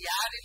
ಯಾರಿಂದ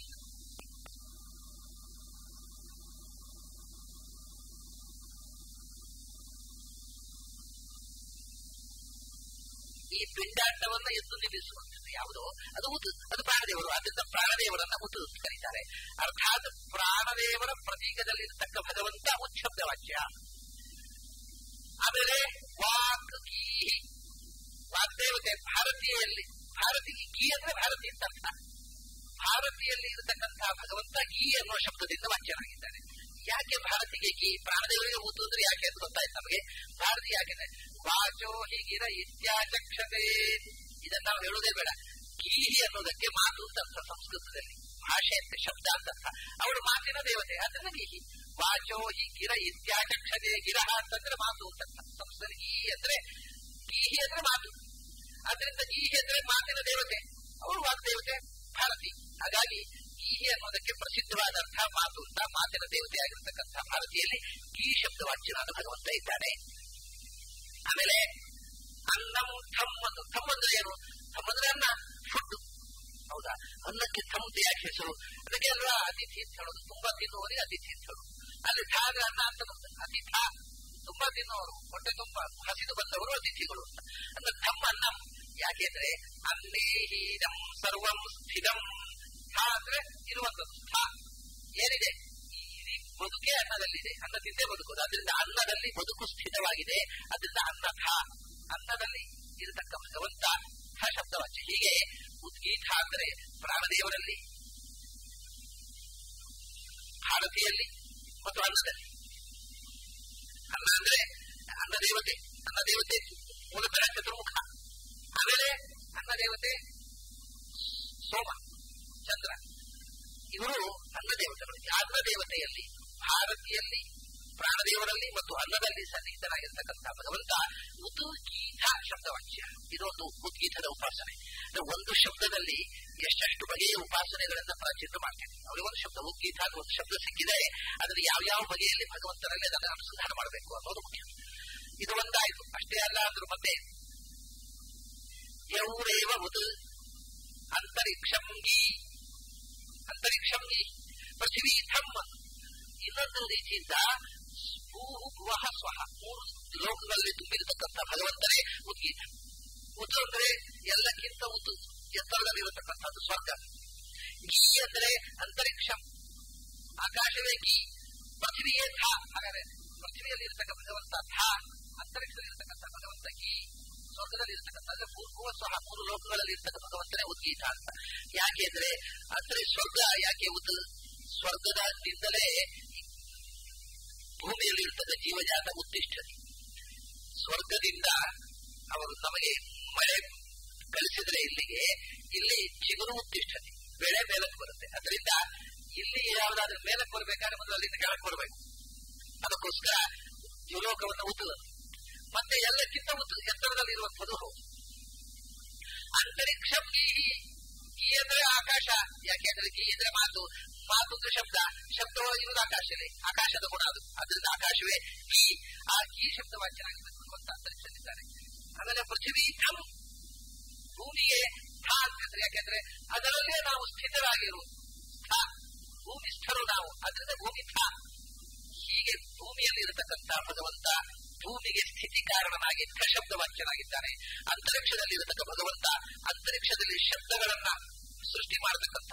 ಈ ಪಿಂಡಾಂಡವನ್ನ ಎದ್ದು ನಿಲ್ಲಿಸುವಂಥದ್ದು ಯಾವುದು ಅದು ಉದು ಅದು ಪ್ರಾಣದೇವರು ಅದರಿಂದ ಪ್ರಾಣದೇವರನ್ನ ಉದು ಅಂತ ಕರೀತಾರೆ ಅರ್ಥಾತ್ ಪ್ರಾಣದೇವರ ಪ್ರತೀಕದಲ್ಲಿರ್ತಕ್ಕ ಭಗವಂತ ಉಚ್ಛಬ್ದ ವಾಕ್ಯ ಆಮೇಲೆ ವಾಕ್ ಗೀಹಿ ವಾಗ್ದೇವತೆ ಭಾರತೀಯಲ್ಲಿ ಭಾರತಿ ಗೀ ಅಂದ್ರೆ ಭಾರತಿ ಅಂತ ಅರ್ಥ ಭಾರತಿಯಲ್ಲಿ ಇರತಕ್ಕಂತಹ ಭಗವಂತ ಗೀ ಅನ್ನುವ ಶಬ್ದದಿಂದ ವಾಚ್ಯನಾಗಿದ್ದಾನೆ ಯಾಕೆ ಭಾರತಿಗೆ ಗೀ ಪ್ರಾಣದೇವರಿಗೆ ಊತು ಅಂದ್ರೆ ಯಾಕೆ ಅಂತ ಗೊತ್ತಾಯ್ತು ನಮಗೆ ಭಾರತಿ ಯಾಕೆ ವಾಚೋ ಹೀಗಿರ ಇತ್ಯಾಚಕ್ಷತೆ ಇದನ್ನ ನಾವು ಹೇಳುವುದೇ ಬೇಡ ಗೀಹಿ ಅನ್ನೋದಕ್ಕೆ ಮಾತು ಅಂತ ಅರ್ಥ ಸಂಸ್ಕೃತದಲ್ಲಿ ಭಾಷೆ ಅಂತ ಶಬ್ದ ಅಂತ ಅರ್ಥ ಅವಳು ಮಾತಿನ ದೇವತೆ ಅದನ್ನ ಗೀಹಿ ವಾಚೋ ಹಿ ಗಿರ ಇತ್ಯಾಚಕ್ಷತೆ ಗಿರಹ ಅಂತಂದ್ರೆ ಮಾತು ಅಂತ ಅರ್ಥ ಸಂಸ್ಕೃತದಲ್ಲಿ ಗೀಹಿ ಅಂದ್ರೆ ಗೀಹಿ ಅಂದ್ರೆ ಮಾತು ಅದರಿಂದ ಗೀಹಿ ಅಂದ್ರೆ ಮಾತಿನ ದೇವತೆ ಅವಳು ವಾಗ್ದೇವತೆ ಭಾರತಿ ಹಾಗಾಗಿ ಗೀಹಿ ಅನ್ನೋದಕ್ಕೆ ಪ್ರಸಿದ್ಧವಾದ ಅರ್ಥ ಮಾತು ಅಂತ ಮಾತಿನ ದೇವತೆ ಆಗಿರ್ತಕ್ಕಂಥ ಭಾರತೀಯಲ್ಲಿ ಗೀ ಶಬ್ದ ವಾಚ್ಯನಾದ ಭಗವಂತ ಇದ್ದಾನೆ ಆಮೇಲೆ ಅನ್ನಂ ಥಮ್ ಒಂದು ಥಮ್ ಅಂದ್ರೆ ಏನು ಥಮ್ ಅಂದ್ರೆ ಅನ್ನ ಫುಡ್ ಹೌದಾ ಅನ್ನಕ್ಕೆ ಥಮ್ ಅಂತ ಯಾಕೆ ಹೆಸರು ಅದಕ್ಕೆ ಅಲ್ವಾ ಅತಿಥಿ ಅಂತ ಹೇಳೋದು ತುಂಬಾ ತಿನ್ನುವವರಿಗೆ ಅತಿಥಿ ಅಂತ ಹೇಳೋದು ಅಲ್ಲಿ ಥಾಗ ಅನ್ನ ಅಂತ ಅತಿಥ ತುಂಬಾ ತಿನ್ನುವರು ಹೊಟ್ಟೆ ತುಂಬಾ ಹಸಿದು ಬಂದವರು ಅತಿಥಿಗಳು ಅಂತ ಅಂದ್ರೆ ಥಮ್ ಅನ್ನಂ ಯಾಕೆಂದ್ರೆ ಅನ್ನೇಹೀನಂ ಸರ್ವಂ ಸ್ಥಿರಂ ಥಾ ಅಂದ್ರೆ ಇರುವಂತದ್ದು ಥಾ ಏನಿದೆ ಈ ಬದುಕೆ ಅನ್ನದಲ್ಲಿದೆ ಅನ್ನದಿಂದೇ ಬದುಕುವುದು ಅದರಿಂದ ಅನ್ನದಲ್ಲಿ ಬದುಕು ಸ್ಥಿತವಾಗಿದೆ ಅದರಿಂದ ಅನ್ನ ಥಾ ಅನ್ನದಲ್ಲಿ ಇರತಕ್ಕ ಭಗವಂತ ಥ ಶಬ್ದವಾಚ್ಯ ಹೀಗೆ ಉದ್ಗೀತ ಅಂದ್ರೆ ಪ್ರಾಣದೇವರಲ್ಲಿ ಭಾರತೀಯಲ್ಲಿ ಮತ್ತು ಅನ್ನದಲ್ಲಿ ಅನ್ನ ಅಂದ್ರೆ ಅನ್ನ ದೇವತೆ ಅನ್ನ ದೇವತೆ ಮೂಲತಃ ಚತುರ್ಮುಖ ಆಮೇಲೆ ಅನ್ನ ದೇವತೆ ಸೋಮ ಚಂದ್ರ ಇವರು ಅನ್ನ ದೇವತೆಗಳು ಅನ್ನ ದೇವತೆಯಲ್ಲಿ ಭಾರತೀಯಲ್ಲಿ ಪ್ರಾಣದೇವರಲ್ಲಿ ಮತ್ತು ಅನ್ನದಲ್ಲಿ ಸನ್ನಿಹಿತನಾಗಿರ್ತಕ್ಕಂಥ ಭಗವಂತ ಉದ್ಗೀತ ಶಬ್ದವಾಚ್ಯ ಇದೊಂದು ಉದ್ಗೀತದ ಉಪಾಸನೆ ಒಂದು ಶಬ್ದದಲ್ಲಿ ಎಷ್ಟೆಷ್ಟು ಬಗೆಯ ಉಪಾಸನೆಗಳನ್ನ ಪ್ರಾಚೀನ ಮಾಡ್ತೇವೆ ಅವರಿಗೆ ಒಂದು ಶಬ್ದ ಉದ್ಗೀತ ಅಂತ ಒಂದು ಶಬ್ದ ಸಿಕ್ಕಿದೆ ಅದರಲ್ಲಿ ಯಾವ ಯಾವ ಬಗೆಯಲ್ಲಿ ಭಗವಂತನಲ್ಲಿ ಅದನ್ನು ಅನುಸಂಧಾನ ಮಾಡಬೇಕು ಅನ್ನೋದು ಮುಖ್ಯ ಇದು ಒಂದಾಯ್ತು ಅಷ್ಟೇ ಅಲ್ಲ ಅದ್ರ ಮತ್ತೆ ಯೌರೇವ ಉದ್ ಅಂತರಿಕ್ಷಂಗಿ ಅಂತರಿಕ್ಷಂಗಿ ಪೃಥ್ವಿ ಥಮ್ ಇನ್ನೊಂದು ರೀತಿಯಿಂದ ಭೂಹು ಭುವಃ ಸ್ವಹ ಮೂರು ಲೋಕಗಳಲ್ಲಿ ತುಂಬಿರತಕ್ಕಂಥ ಭಗವಂತನೇ ಉದ್ಗೀತ ಉದ್ದು ಅಂದ್ರೆ ಎಲ್ಲಕ್ಕಿಂತ ಉದ್ದು ಎತ್ತರದಲ್ಲಿರತಕ್ಕಂಥದ್ದು ಸ್ವರ್ಗ ಗೀ ಅಂದ್ರೆ ಅಂತರಿಕ್ಷ ಆಕಾಶವೇ ಗೀ ಪೃಥ್ವಿಯೇ ಧಾ ಹಾಗಾದ್ರೆ ಪೃಥ್ವಿಯಲ್ಲಿ ಇರತಕ್ಕ ಭಗವಂತ ಧಾ ಅಂತರಿಕ್ಷದಲ್ಲಿ ಇರತಕ್ಕಂಥ ಭಗವಂತ ಗೀ ಸ್ವರ್ಗದಲ್ಲಿ ಇರ್ತಕ್ಕಂಥ ಅಂದ್ರೆ ಭೂರ್ಭುವ ಸ್ವಹ ಮೂರು ಲೋಕಗಳಲ್ಲಿ ಇರ್ತಕ್ಕ ಭಗವಂತನೇ ಉದ್ಗೀತ ಅಂತ ಯಾಕೆ ಅಂದ್ರೆ ಅಂದ್ರೆ ಸ್ವರ್ಗ ಯಾಕೆ ಉದ್ ಸ್ವರ್ಗದಿಂದಲೇ ಭೂಮಿಯಲ್ಲಿ ಇರ್ತಕ್ಕ ಜೀವಜಾತ ಉತ್ತಿಷ್ಠತೆ ಸ್ವರ್ಗದಿಂದ ಅವರು ನಮಗೆ ಮಳೆ ಕಳಿಸಿದ್ರೆ ಇಲ್ಲಿಗೆ ಇಲ್ಲಿ ಚಿಗುರು ಉತ್ತಿಷ್ಠತೆ ಬೆಳೆ ಮೇಲಕ್ಕೆ ಬರುತ್ತೆ ಅದರಿಂದ ಇಲ್ಲಿ ಯಾವುದಾದ್ರೂ ಮೇಲಕ್ಕೆ ಬರಬೇಕಾದ್ರೆ ಮೊದಲು ಅಲ್ಲಿಂದ ಕೆಳಕ್ಕೆ ಬರಬೇಕು ಅದಕ್ಕೋಸ್ಕರ ದ್ಯುಲೋಕವನ್ನು ಉದ್ದು ಮತ್ತೆ ಎಲ್ಲಕ್ಕಿಂತ ಉದ್ದು ಎತ್ತರದಲ್ಲಿರುವಂಥದ್ದು ಹೌದು ಅಂತರಿಕ್ಷ ಈ ಅಂದ್ರೆ ಆಕಾಶ ಯಾಕೆಂದ್ರೆ ಗೀ ಅಂದ್ರೆ ಮಾತು ಮಾತು ಅಂದ್ರೆ ಶಬ್ದ ಶಬ್ದ ಇರುವುದು ಆಕಾಶವೇ ಆಕಾಶದ ಗುಣ ಅದು ಅದರಿಂದ ಆಕಾಶವೇ ಗೀ ಆ ಗೀ ಶಬ್ದ ವಾಚ್ಯನಾಗಿರಬೇಕು ಅಂತ ಅಂತರಿಕ್ಷದಿದ್ದಾರೆ ಆಮೇಲೆ ಪೃಥ್ವಿ ಥಮ್ ಭೂಮಿಗೆ ಥಾ ಅಂತಂದ್ರೆ ಯಾಕೆಂದ್ರೆ ಅದರಲ್ಲೇ ನಾವು ಸ್ಥಿತರಾಗಿರು ಥಾ ಭೂಮಿ ಸ್ಥರು ನಾವು ಅದರಿಂದ ಭೂಮಿ ಥಾ ಹೀಗೆ ಭೂಮಿಯಲ್ಲಿ ಇರತಕ್ಕಂಥ ಭಗವಂತ ಭೂಮಿಗೆ ಸ್ಥಿತಿ ಕಾರಣನಾಗಿ ಶಬ್ದ ವಾಚ್ಯನಾಗಿದ್ದಾನೆ ಅಂತರಿಕ್ಷದಲ್ಲಿ ಇರತಕ್ಕ ಭಗವಂತ ಅಂತರಿಕ್ಷದಲ್ಲಿ ಶಬ್ದಗಳನ್ನ ಸೃಷ್ಟಿ ಮಾಡತಕ್ಕಂಥ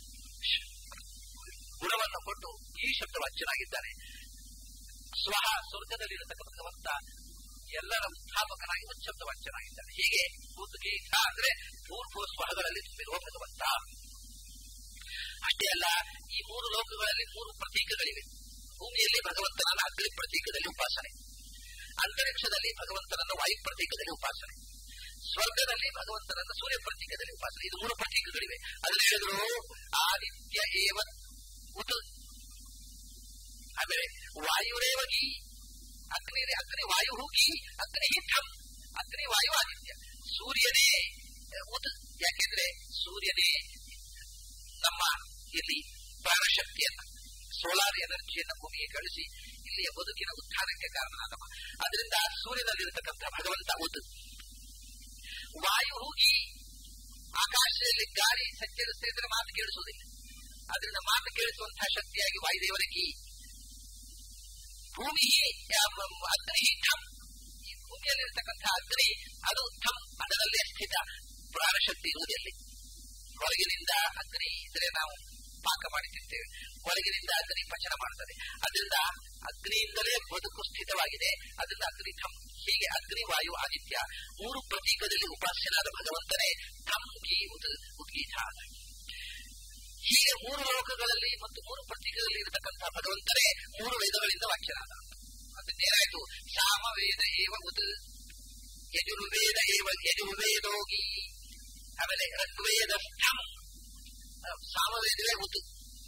ಗುಣವನ್ನು ಕೊಟ್ಟು ಈ ಶಬ್ದ ವಾಚ್ಯನಾಗಿದ್ದಾನೆ ಸ್ವಹ ಸ್ವರ್ಗದಲ್ಲಿ ಇರತಕ್ಕ ಭಗವಂತ ಎಲ್ಲರ ಉತ್ಥಾಪಕನಾಗಿ ಉಚ್ಛಬ್ದ ವಾಚ್ಯನಾಗಿದ್ದಾನೆ ಹೀಗೆ ಉದ್ಗೀತ ಅಂದ್ರೆ ಪೂರ್ವ ಸ್ವಹಗಳಲ್ಲಿ ತುಂಬಿರುವ ಭಗವಂತ ಅಷ್ಟೇ ಅಲ್ಲ ಈ ಮೂರು ಲೋಕಗಳಲ್ಲಿ ಮೂರು ಪ್ರತೀಕಗಳಿವೆ ಭೂಮಿಯಲ್ಲಿ ಭಗವಂತನನ್ನ ಅಗ್ನಿ ಪ್ರತೀಕದಲ್ಲಿ ಉಪಾಸನೆ ಅಂತರಿಕ್ಷದಲ್ಲಿ ಭಗವಂತನನ್ನು ವಾಯು ಪ್ರತೀಕದಲ್ಲಿ ಉಪಾಸನೆ ಸ್ವರ್ಗದಲ್ಲಿ ಭಗವಂತನನ್ನು ಸೂರ್ಯ ಪ್ರತೀಕದಲ್ಲಿ ಉಪಾಸನೆ ಇದು ಮೂರು ಪ್ರತೀಕಗಳಿವೆ ಅದನ್ನು ಹೇಳಿದ್ರು ಆದಿತ್ಯ ಏವ ಉದ್ ಆಮೇಲೆ ವಾಯುರೇವಗಿ ಅಗ್ನಿ ಅಗ್ನಿ ವಾಯು ಹೋಗಿ ಅಗ್ನಿ ಥಮ್ ಅಗ್ನಿ ವಾಯು ಆದಿತ್ಯ ಸೂರ್ಯನೇ ಉದ್ ಯಾಕೆಂದ್ರೆ ಸೂರ್ಯನೇ ನಮ್ಮ ಇಲ್ಲಿ ಪ್ರಾಣಶಕ್ತಿಯನ್ನ ಸೋಲಾರ್ ಎನರ್ಜಿಯನ್ನು ಭೂಮಿಗೆ ಕಳಿಸಿ ಇಲ್ಲಿಯ ಬದುಕಿನ ಉತ್ಥಾನಕ್ಕೆ ಕಾರಣನಾದವ ಅದರಿಂದ ಸೂರ್ಯನಲ್ಲಿರತಕ್ಕಂಥ ಭಗವಂತ ಉದ್ ವಾಯು ಹೋಗಿ ಆಕಾಶದಲ್ಲಿ ಗಾಳಿ ಸಂಚರಿಸ್ತಾ ಇದ್ರೆ ಮಾತು ಕೇಳಿಸುವುದಿಲ್ಲ ಅದರಿಂದ ಮಾತು ಕೇಳಿಸುವಂತಹ ಶಕ್ತಿಯಾಗಿ ವಾಯುದೇವರ ಕೀ ಭೂಮಿ ಅಗ್ನಿ ಠಮ್ ಈ ಭೂಮಿಯಲ್ಲಿರ್ತಕ್ಕಂತಹ ಅಗ್ನಿ ಅದು ಠಮ್ ಅದರಲ್ಲೇ ಸ್ಥಿತ ಪ್ರಾಣಶಕ್ತಿ ಇರುವುದಿಲ್ಲ ಹೊರಗಿನಿಂದ ಅಗ್ನಿ ಇದ್ರೆ ನಾವು ಪಾಕ ಮಾಡಿ ತಿಂತೇವೆ ಹೊರಗಿನಿಂದ ಅಗ್ನಿ ಪಚನ ಮಾಡ್ತದೆ ಅದರಿಂದ ಅಗ್ನಿಯಿಂದಲೇ ಬದುಕು ಸ್ಥಿತವಾಗಿದೆ ಅದರಿಂದ ಅಗ್ನಿ ಥಮ್ ಹೀಗೆ ಅಗ್ನಿ ವಾಯು ಆದಿತ್ಯ ಮೂರು ಪ್ರತೀಕದಲ್ಲಿ ಉಪಾಸ್ಯನಾದ ಭಗವಂತನೇ ಥಮ್ ಗೀ ಉದ್ ಉದ್ಗೀತ ಹೀಗೆ ಮೂರು ಲೋಕಗಳಲ್ಲಿ ಮತ್ತು ಮೂರು ಪ್ರತೀಕದಲ್ಲಿ ಇರತಕ್ಕಂತಹ ಭಗವಂತನೇ ಮೂರು ವೇದಗಳಿಂದ ವಾಕ್ಯನಾದ ಅದರಿಂದ ಏನಾಯ್ತು ಸಾಮವೇದ ಏವ ಉದ್ ಯಜುರ್ವೇದ ಏವ ಯಜುರ್ವೇದೋಗಿ ಆಮೇಲೆ ಋಗ್ವೇದ ಸ್ಥಂ ಸಾಮವೇದವೇ ಉದು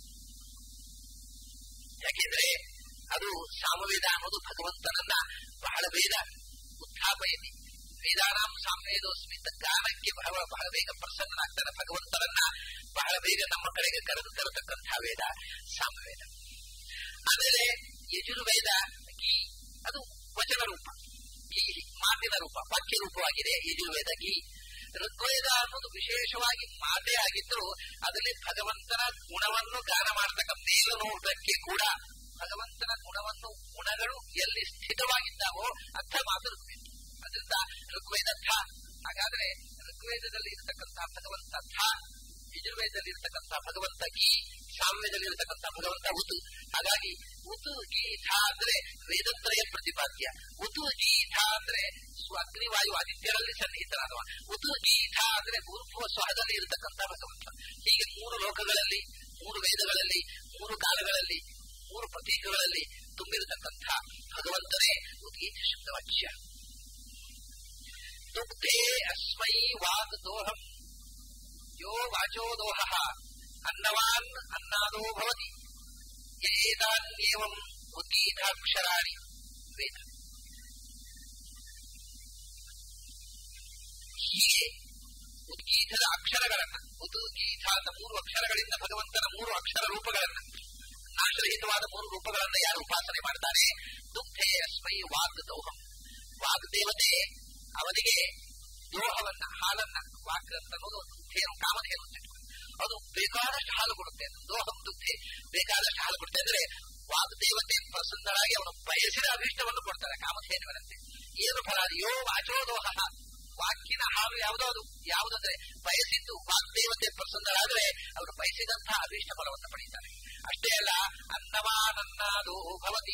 ಯಾಕೆಂದ್ರೆ ಅದು ಸಾಮವೇದ ಅನ್ನೋದು ಭಗವಂತನನ್ನ ಬಹಳ ಬೇಗ ಉತ್ಥಾಪಯತಿ ವೇದಾನಾಂ ಸಾಮವೇದೋಸ್ಮಿ ಗಾನಕ್ಕೆ ಬಹಳ ಬಹಳ ಬೇಗ ಪ್ರಸನ್ನನಾಗ್ತಾನೆ ಭಗವಂತನನ್ನ ಬಹಳ ಬೇಗ ನಮ್ಮ ಕಡೆಗೆ ಕರೆದು ತರತಕ್ಕಂತಹ ವೇದ ಸಾಮವೇದ ಆಮೇಲೆ ಯಜುರ್ವೇದ ಗೀ ಅದು ವಚನ ರೂಪ ಗೀ ಮಾತಿನ ರೂಪ ವಾಕ್ಯ ರೂಪವಾಗಿದೆ ಯಜುರ್ವೇದ ಗೀ ಋಗ್ವೇದ ಅನ್ನೋದು ವಿಶೇಷವಾಗಿ ಮಾತೇ ಆಗಿದ್ರು ಅದರಲ್ಲಿ ಭಗವಂತನ ಗುಣವನ್ನು ಗಾನ ಮಾಡತಕ್ಕ ಮೇಲು ನೋಟಕ್ಕೆ ಕೂಡ ಭಗವಂತನ ಗುಣವನ್ನು ಗುಣಗಳು ಎಲ್ಲಿ ಸ್ಥಿತವಾಗಿದ್ದಾವೋ ಅಂಥ ಮಾತು ಋಗ್ವೇದ ಅದರಿಂದ ಋಗ್ವೇದ ಥ ಹಾಗಾದ್ರೆ ಋಗ್ವೇದದಲ್ಲಿ ಇರತಕ್ಕಂತಹ ಭಗವಂತ ಥ ಯಜುರ್ವೇದದಲ್ಲಿ ಇರತಕ್ಕಂತಹ ಭಗವಂತ ಗೀ ಸಾಮ್ಯದಲ್ಲಿ ಇರತಕ್ಕಂತಹ ಭಗವಂತ ಉತು ಹಾಗಾಗಿ ಉತು ಗೀತ ಅಂದ್ರೆ ವೇದತ್ರಯ ಪ್ರತಿಪಾದ್ಯ ಉತು ಗೀತ ಅಂದ್ರೆ ಅಗ್ನಿವಾಯು ಆದಿತ್ಯರಲ್ಲಿ ಸನ್ನಿಹಿತನಾದವ ಉತು ಗೀತ ಅಂದ್ರೆ ಊರ್ಧ್ವ ಸ್ವಹದಲ್ಲಿ ಇರತಕ್ಕಂತಹ ಭಗವಂತ ಹೀಗೆ ಮೂರು ಲೋಕಗಳಲ್ಲಿ ಮೂರು ವೇದಗಳಲ್ಲಿ ಮೂರು ಕಾಲಗಳಲ್ಲಿ ಮೂರು ಪ್ರತೀಕಗಳಲ್ಲಿ ತುಂಬಿರತಕ್ಕಂತಹ ಭಗವಂತನೇ ಉದ್ಗೀತ ಶಬ್ದವಾಚ್ಯ ದುಗ್ಧೇ ಅಸ್ಮೈ ವಾಗ್ ದೋಹಂ ಯೋ ವಾಚೋ ದೋಹ ಅನ್ನವಾನ್ ಅನ್ನಾದೋ ಭವತಿ ಏತಾನ್ಯೇವಂ ಉದ್ಗೀತಾಕ್ಷರಾಣಿ ವೇದ ಹೀಗೆ ಉದ್ಗೀತದ ಅಕ್ಷರಗಳನ್ನ ಉದ್ಗೀತ ಅಂತ ಮೂರು ಅಕ್ಷರಗಳಿಂದ ಭಗವಂತನ ಮೂರು ಅಕ್ಷರ ರೂಪಗಳನ್ನ ನಾಶರಹಿತವಾದ ಮೂರು ರೂಪಗಳನ್ನ ಯಾರು ಉಪಾಸನೆ ಮಾಡ್ತಾರೆ ದುಗ್ಧೇ ಅಸ್ಮೈ ವಾಗ್ ದೋಹಂ ವಾಗ್ ದೇವತೆ ಅವನಿಗೆ ದೋಹವನ್ನ ಹಾಲನ್ನ ವಾಕ್ ಅಂತ ಅನ್ನೋದು ಧೇನು ಕಾಮಧೇನು ಅಂತ ಅದು ಬೇಕಾದಷ್ಟು ಹಾಲು ಕೊಡುತ್ತೆ ದೋಹಂ ದುಗ್ಧೆ ಬೇಕಾದಷ್ಟು ಹಾಲು ಕೊಡುತ್ತೆ ಅಂದ್ರೆ ವಾಗ್ದೇವತೆ ಪ್ರಸನ್ನರಾಗಿ ಅವನು ಬಯಸಿದ ಅಭೀಷ್ಟವನ್ನು ಕೊಡ್ತಾರೆ ಕಾಮಧೇನುಗಳಂತೆ ಏನು ಫಲ ಯೋ ವಾಚೋ ದೋಹ ವಾಕ್ಯನ ಹಾಲು ಯಾವುದೋ ಅದು ಯಾವುದಂದ್ರೆ ಬಯಸಿದ್ದು ವಾಗ್ದೇವತೆ ಪ್ರಸನ್ನರಾದ್ರೆ ಅವರು ಬಯಸಿದಂತಹ ಅಭೀಷ್ಟ ಫಲವನ್ನು ಪಡೀತಾರೆ ಅಷ್ಟೇ ಅಲ್ಲ ಅನ್ನವಾನನ್ನಾದು ಭವತಿ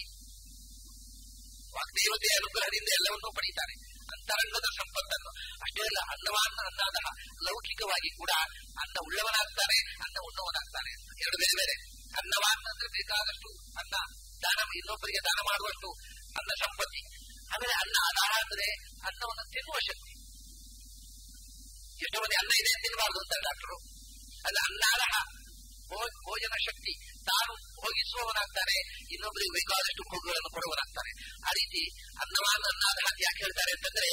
ವಾಗ್ದೇವತೆಯ ಅನುಗ್ರಹದಿಂದ ಎಲ್ಲವನ್ನೂ ಪಡೀತಾರೆ ಅಂತರಂಗದ ಸಂಪತ್ತನ್ನು ಅಷ್ಟೇ ಅಲ್ಲ ಅನ್ನವಾನ್ನ ಅಂದಾದ ಲೌಕಿಕವಾಗಿ ಕೂಡ ಅನ್ನ ಉಳ್ಳವನಾಗ್ತಾನೆ ಅನ್ನ ಉಣ್ಣವನಾಗ್ತಾನೆ ಎರಡು ಬೇರೆ ಬೇರೆ ಅನ್ನವಾನ್ನ ಅಂದ್ರೆ ಬೇಕಾದಷ್ಟು ಅನ್ನ ದಾನ ಇನ್ನೊಬ್ಬರಿಗೆ ದಾನ ಮಾಡುವಷ್ಟು ಅನ್ನ ಸಂಪತ್ತಿ ಆಮೇಲೆ ಅನ್ನ ಆಧಾರ ಅಂದ್ರೆ ಅನ್ನವನ್ನು ತಿನ್ನುವ ಶಕ್ತಿ ಎಷ್ಟೋ ಮಂದಿ ಅನ್ನ ಇದೆ ತಿನ್ನಬಾರ್ದು ಅಂತ ಡಾಕ್ಟರು ಅಲ್ಲ ಅನ್ನಾರಹ ಭೋಜನ ಶಕ್ತಿ ತಾನು ಭೋಗಿಸುವವನಾಗ್ತಾನೆ ಇನ್ನೊಬ್ಬರಿಗೆ ಬೇಕಾದಷ್ಟು ಭೋಗಗಳನ್ನು ಕೊಡುವನಾಗ್ತಾನೆ ಆ ರೀತಿ ಅನ್ನವಾನ್ನ ಅನ್ನಾರಹ ಯಾಕೆ ಹೇಳ್ತಾರೆ ಅಂತಂದ್ರೆ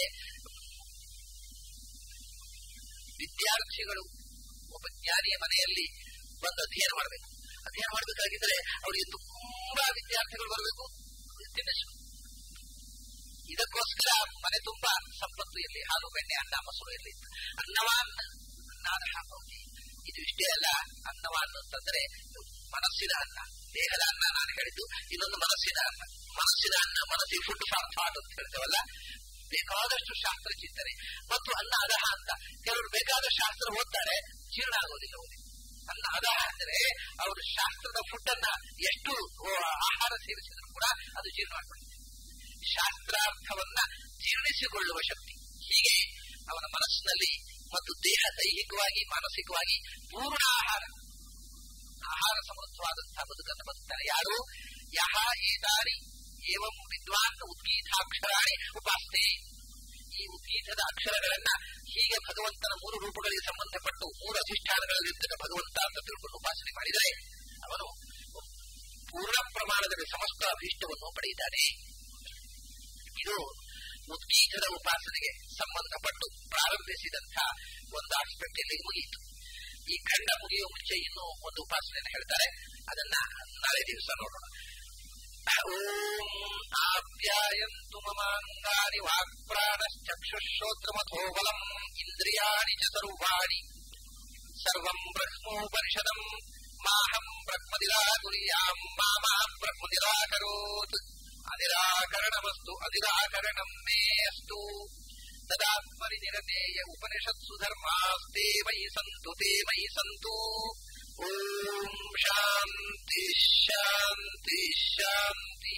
ವಿದ್ಯಾರ್ಥಿಗಳು ಒಬ್ಬ ಜ್ಞಾನಿಯ ಮನೆಯಲ್ಲಿ ಬಂದು ಅಧ್ಯಯನ ಮಾಡಬೇಕು ಅಧ್ಯಯನ ಮಾಡಬೇಕಾಗಿದ್ರೆ ಅವರಿಗೆ ತುಂಬಾ ವಿದ್ಯಾರ್ಥಿಗಳು ಬರಬೇಕು ತಿನ್ನಿಸು ಇದಕ್ಕೋಸ್ಕರ ಮನೆ ತುಂಬಾ ಸಂಪತ್ತು ಇರಲಿ ಹಾಲು ಬೆಣ್ಣೆ ಅನ್ನ ಮೊಸರು ಇರಲಿ ಅನ್ನವಾನ್ನ ಅನ್ನಾರಹ ಭವತಿ ಇದು ಇಷ್ಟೇ ಅಲ್ಲ ಅನ್ನವಾನ್ನ ಅಂತಂದ್ರೆ ಮನಸ್ಸಿನ ಅನ್ನ ದೇಹದ ಅನ್ನ ನಾನು ಹೇಳಿದ್ದು ಇನ್ನೊಂದು ಮನಸ್ಸಿನ ಅನ್ನ ಮನಸ್ಸಿನ ಅನ್ನ ಮನಸ್ಸಿಗೆ ಫುಡ್ ಫಾರ್ ಥಾಟ್ ಅಂತ ಹೇಳ್ತೇವಲ್ಲ ಬೇಕಾದಷ್ಟು ಶಾಸ್ತ್ರ ಚಿಂತನೆ ಮತ್ತು ಅನ್ನ ಅದಹ ಅಂತ ಕೆಲವರು ಬೇಕಾದ ಶಾಸ್ತ್ರ ಓದ್ತಾರೆ ಜೀರ್ಣ ಆಗೋದಿಲ್ಲ ಅವರಿಗೆ ಅನ್ನ ಅದಹ ಅಂದ್ರೆ ಅವರು ಶಾಸ್ತ್ರದ ಫುಡ್ ಅನ್ನ ಎಷ್ಟು ಆಹಾರ ಸೇವಿಸಿದ್ರು ಕೂಡ ಅದು ಜೀರ್ಣ ಆಗ್ಬಿಡುತ್ತೆ ಶಾಸ್ತ್ರಾರ್ಥವನ್ನ ಜೀರ್ಣಿಸಿಕೊಳ್ಳುವ ಶಕ್ತಿ ಹೀಗೆ ಅವನ ಮನಸ್ಸಿನಲ್ಲಿ ಮತ್ತು ದೇಹ ದೈಹಿಕವಾಗಿ ಮಾನಸಿಕವಾಗಿ ಪೂರ್ಣ ಆಹಾರ ಆಹಾರ ಸಮೃದ್ಧವಾದಂತಹ ಬದುಕನ್ನು ಬದುಕ್ತಾರೆ ಯಾರು ಯಹ ಏತಾರಿ ಏವಂ ವಿದ್ವಾನ್ ಉದ್ಗೀತಾಕ್ಷರಾಣಿ ಉಪಾಸ್ತೆ ಈ ಉದ್ಗೀತದ ಅಕ್ಷರಗಳನ್ನ ಹೀಗೆ ಭಗವಂತನ ಮೂರು ರೂಪಗಳಿಗೆ ಸಂಬಂಧಪಟ್ಟು ಮೂರು ಅಧಿಷ್ಠಾನಗಳಲ್ಲಿರ್ತಕ್ಕ ಭಗವಂತ ಅಂತ ತಿಳ್ಕೊಂಡು ಉಪಾಸನೆ ಮಾಡಿದರೆ ಅವನು ಪೂರ್ಣ ಪ್ರಮಾಣದಲ್ಲಿ ಸಮಸ್ತ ಅಭೀಷ್ಟವನ್ನು ಪಡೆಯುತ್ತಾನೆ ಇದು ಉದ್ಗೀತದ ಉಪಾಸನೆಗೆ ಸಂಬಂಧಪಟ್ಟು ಪ್ರಾರಂಭಿಸಿದಂತಹ ಒಂದು ಆಸ್ಪೆಕ್ಟ್ ಇಲ್ಲಿ ಮುಗಿಯಿತು ಈ ಖಂಡ ಮುಗಿಯುವ ಮುಂಚೆ ಇನ್ನೂ ಒಂದು ಉಪಾಸನೆಯನ್ನು ಹೇಳ್ತಾರೆ ಅದನ್ನ ನಾಳೆ ದಿವಸ ನೋಡೋಣ ಓಂ ಆಪ್ಯಾಯಂತು ಮಮಾಂಗಾನಿ ವಾಕ್ಪ್ರಾಣಶ್ಚಕ್ಷುಶ್ರೋತ್ರಮಥೋ ಬಲಂ ಇಂದ್ರಿಯಾಣಿ ಚ ಸರ್ವಾಣಿ ಸರ್ವಂ ಬ್ರಹ್ಮೋಪನಿಷದಂ ಮಾಹಂ ಬ್ರಹ್ಮ ನಿರಾಕುರ್ಯಾಂ ಮಾಮಾ ಬ್ರಹ್ಮ ನಿರಾಕರೋತ್ ಅನಿರಾಕರಣಮಸ್ತು ಅನಿರಾಕರಣಂ ಮೇ ಅಸ್ತು ತದಾತ್ಮನಿ ನಿರತೇಯ ಉಪನಿಷತ್ಸು ಧರ್ಮಾಸ್ತೆ ಮಯಿ ಸಂತು ತೇ ಮಯಿ ಸಂತು ಓಂ ಶಾಂತಿ ಶಾಂತಿ ಶಾಂತಿ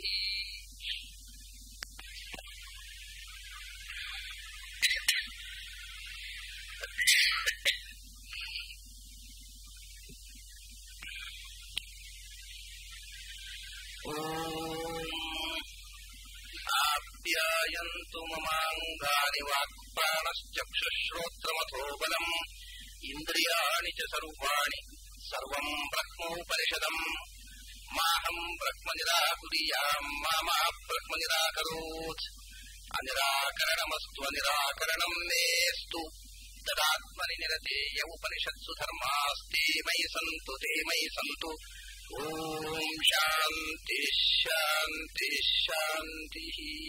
ಆಪ್ಯಾಯಂತು ಮಮಾಂಗಾನಿ ವಾಕ್ಪ್ರಾಣಶ್ಚಕ್ಷುಶ್ರೋತ್ರಮಥೋ ಬಲಂ ಇಂದ್ರಿಯಾಣಿ ಚ ಸರ್ವಾಣಿ ಸರ್ವಂ ಬ್ರಹ್ಮೋಪನಿಷದಂ ಮಾಹಂ ಬ್ರಹ್ಮ ನಿರಾಕುರ್ಯಾಂ ಮಾಮಾ ಬ್ರಹ್ಮ ನಿರಾಕರೋತ್ ಅನಿರಾಕರಣಮಸ್ತು ಅನಿರಾಕರಣಂ ಮೇಸ್ತು ತದಾತ್ಮನಿ ನಿರತೇಯ ಉಪನಿಷತ್ಸು ಧರ್ಮಾಸ್ತೆ ಮಯಿ ಸಂತು ತೇ ಮಯಿ ಸಂತು ಓಂ ಶಾಂತಿ ಶಾಂತಿ ಶಾಂತಿ